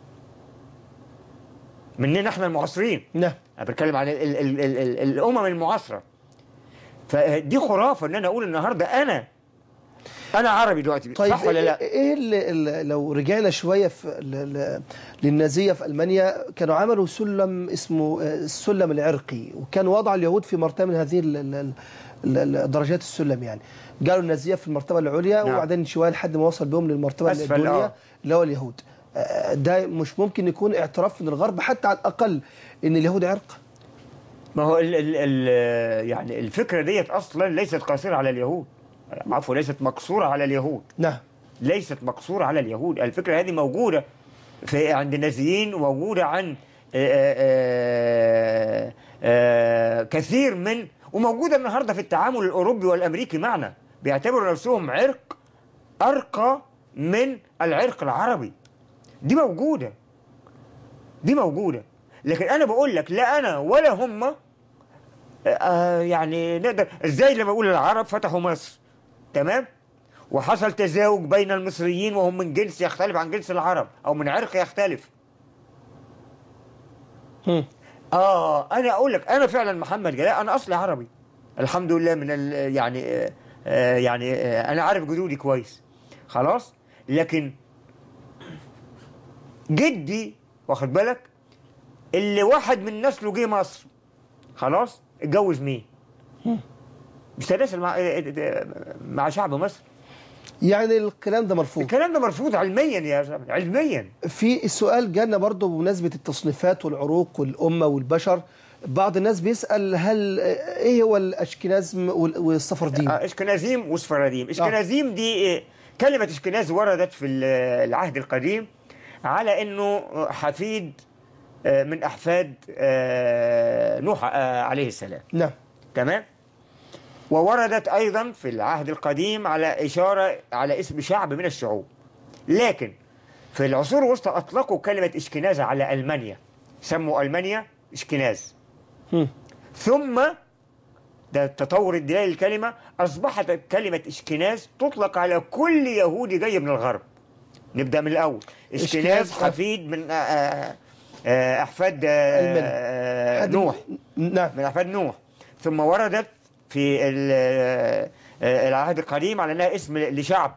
S5: مننا احنا المعاصرين
S4: نعم
S5: انا بتكلم عن ال ال ال ال ال الامم المعاصره فدي خرافه ان انا اقول النهارده انا انا عربي دلوقتي
S4: طيب
S5: صح ولا لا؟
S4: ايه اللي اللي لو رجعنا شويه في ل- ل- للنازيه في المانيا كانوا عملوا سلم اسمه آه، السلم العرقي وكان وضع اليهود في مرتبه من هذه ال- ال- ال- ال- درجات السلم يعني قالوا النازيه في المرتبه العليا
S5: نعم.
S4: وبعدين شويه لحد ما وصل بهم للمرتبه
S5: أسفل،
S4: الدنيا
S5: آه.
S4: اللي هو اليهود آه، ده مش ممكن يكون اعتراف من الغرب حتى على الاقل ان اليهود عرق
S5: ما هو ال ال ال يعني الفكره ديت اصلا ليست قاصره على اليهود عفوا ليست مقصوره على اليهود
S4: نعم
S5: ليست مقصوره على اليهود الفكره هذه موجوده في عند النازيين وموجوده عن آه، آه، آه، كثير من وموجوده النهارده في التعامل الاوروبي والامريكي معنا بيعتبروا نفسهم عرق ارقى من العرق العربي دي موجوده دي موجوده لكن انا بقول لك لا انا ولا هم آه يعني نقدر ازاي لما اقول العرب فتحوا مصر تمام وحصل تزاوج بين المصريين وهم من جنس يختلف عن جنس العرب او من عرق يختلف
S4: هم.
S5: اه انا اقول لك انا فعلا محمد جلال انا اصلي عربي الحمد لله من ال يعني آه آه يعني آه انا عارف جدودي كويس خلاص لكن جدي واخد بالك اللي واحد من نسله جه مصر خلاص اتجوز مين؟ مش تناسل مع مع شعب مصر
S4: يعني الكلام ده مرفوض
S5: الكلام ده مرفوض علميا يا زلمه علميا
S4: في السؤال جانا برضه بمناسبة التصنيفات والعروق والأمة والبشر بعض الناس بيسأل هل إيه هو الأشكنازم وال- والصفردين
S5: آه، اشكنازيم وسفراديم اشكنازيم دي آه، كلمة اشكناز وردت في ال- العهد القديم على انه حفيد آه، من احفاد آه، نوح آه، عليه السلام
S4: نعم
S5: تمام ووردت ايضا في العهد القديم على اشاره على اسم شعب من الشعوب لكن في العصور الوسطى اطلقوا كلمه اشكناز على المانيا سموا المانيا اشكناز
S4: هم.
S5: ثم ده التطور الدلالي للكلمه اصبحت كلمه اشكناز تطلق على كل يهودي جاي من الغرب نبدا من الاول
S4: إشكناز،
S5: اشكناز
S4: آه.
S5: حفيد من آه، آه، آه، احفاد آه،
S4: المني.
S5: آه،
S4: حد-
S5: نوح
S4: نعم
S5: من احفاد نوح ثم وردت في ال- آه، آه، العهد القديم على انها اسم لشعب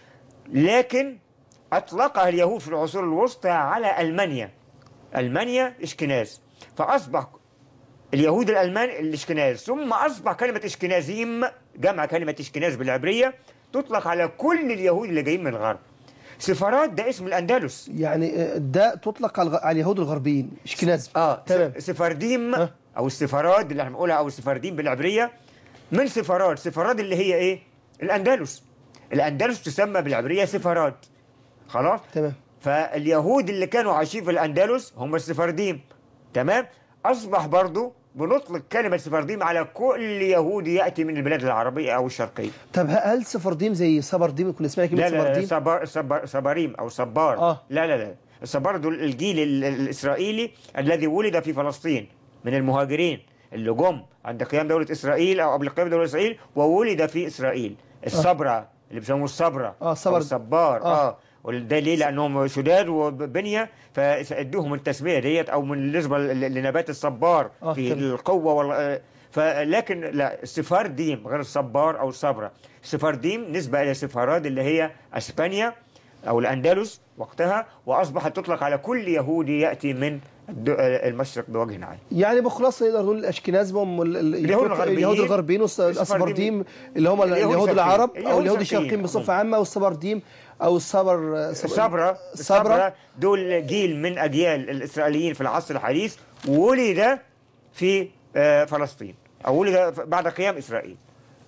S5: لكن اطلقها اليهود في العصور الوسطى على المانيا المانيا اشكناز فاصبح اليهود الالمان الاشكناز ثم اصبح كلمه اشكنازيم جمع كلمه اشكناز بالعبريه تطلق على كل اليهود اللي جايين من الغرب سفارات ده اسم الاندلس
S4: يعني آه، ده تطلق على الغ- على اليهود الغربيين اشكناز
S5: اه
S4: تمام
S5: س- سفارديم
S4: آه.
S5: او السفارات اللي احنا بنقولها او السفارديم بالعبريه من سفارات سفارات اللي هي ايه الاندلس الاندلس تسمى بالعبريه سفارات خلاص
S4: تمام
S5: فاليهود اللي كانوا عايشين في الاندلس هم السفارديم تمام اصبح برضو بنطلق كلمه سفارديم على كل يهودي ياتي من البلاد العربيه او الشرقيه
S4: طب ه- هل سفرديم زي سبرديم كنا اسمها كلمه
S5: لا لا لا
S4: سفرديم
S5: صبار صبار صباريم او صبار
S4: آه.
S5: لا لا لا الصبار دول الجيل ال- ال- الاسرائيلي الذي ولد في فلسطين من المهاجرين اللي جم عند قيام دوله اسرائيل او قبل قيام دوله اسرائيل وولد في اسرائيل الصبره اللي بيسموه الصبره
S4: آه، صبر.
S5: أو الصبار
S4: آه.
S5: اه, وده ليه لانهم شداد وبنيه فادوهم التسميه ديت او من بالنسبه ل- لنبات الصبار
S4: آه،
S5: في
S4: تمام.
S5: القوه وال آه، فلكن لا السفارديم غير الصبار او الصبره السفارديم نسبه الى السفارات اللي هي اسبانيا او الاندلس وقتها واصبحت تطلق على كل يهودي ياتي من الد- المشرق بوجه عام
S4: يعني بخلاصه نقدر نقول الاشكناز هم ال- ال-
S5: اليهود الغربيين.
S4: اليهود الغربيين والسفرديم اللي هم
S5: اليهود
S4: اليهود
S5: الشرقيين.
S4: العرب او
S5: اليهود
S4: اليهود
S5: الشرقيين
S4: الشرقيين بصفه عامه والسبرديم او الصبر
S5: الصبرة
S4: الصبره
S5: الصبرة دول جيل من أجيال الإسرائيليين في العصر الحديث ولد في آه، فلسطين أو ولد ف- بعد قيام إسرائيل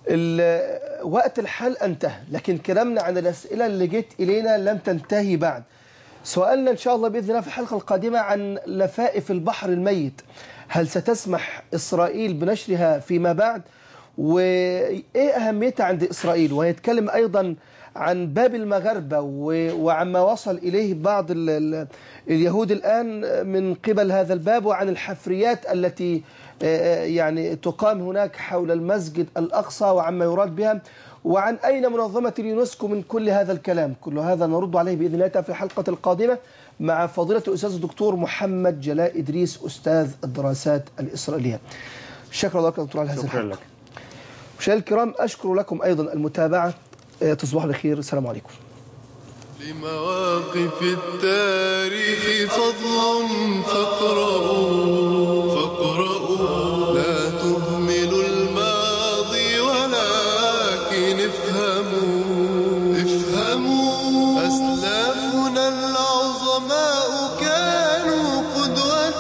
S4: ال- وقت الحلقه انتهى لكن كلامنا عن الاسئله اللي جت الينا لم تنتهي بعد سؤالنا ان شاء الله باذن الله في الحلقه القادمه عن لفائف البحر الميت هل ستسمح اسرائيل بنشرها فيما بعد وايه اهميتها عند اسرائيل وهيتكلم ايضا عن باب المغاربه و- وعما وصل اليه بعض ال- ال- اليهود الان من قبل هذا الباب وعن الحفريات التي آه، يعني تقام هناك حول المسجد الاقصى وعما يراد بها وعن أين منظمة اليونسكو من كل هذا الكلام كل هذا نرد عليه بإذن الله تعالى في الحلقة القادمة مع فضيلة الأستاذ الدكتور محمد جلاء إدريس أستاذ الدراسات الإسرائيلية شكرا لك دكتور على هذا
S5: شكرا
S4: الحلقة
S5: لك
S4: مشاهدينا الكرام أشكر لكم أيضا المتابعة آه، تصبحوا بخير السلام عليكم
S3: لمواقف التاريخ فضل فاقرؤوا فاقرؤوا لا تهملوا الماضي ولكن افهموا افهموا أسلافنا العظماء كانوا قدوة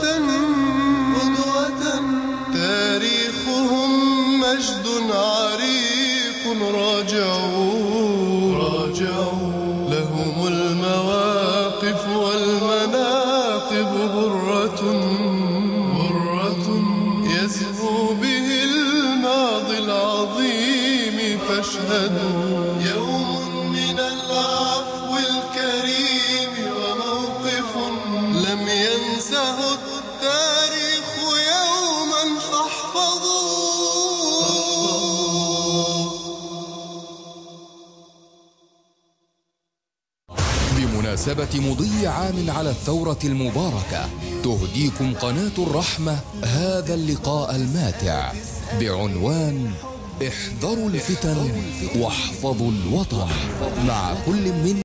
S3: قدوة تاريخهم مجد عريق راجعوا راجعوا لهم المواقف والمناقب برة برة يزهو به الماضي العظيم فاشهدوا يوم من العفو الكريم وموقف لم ينسه التاريخ يوما فاحفظوا
S2: بمناسبة مضي عام على الثورة المباركة تهديكم قناة الرحمة هذا اللقاء الماتع بعنوان احذروا الفتن واحفظوا الوطن مع كل من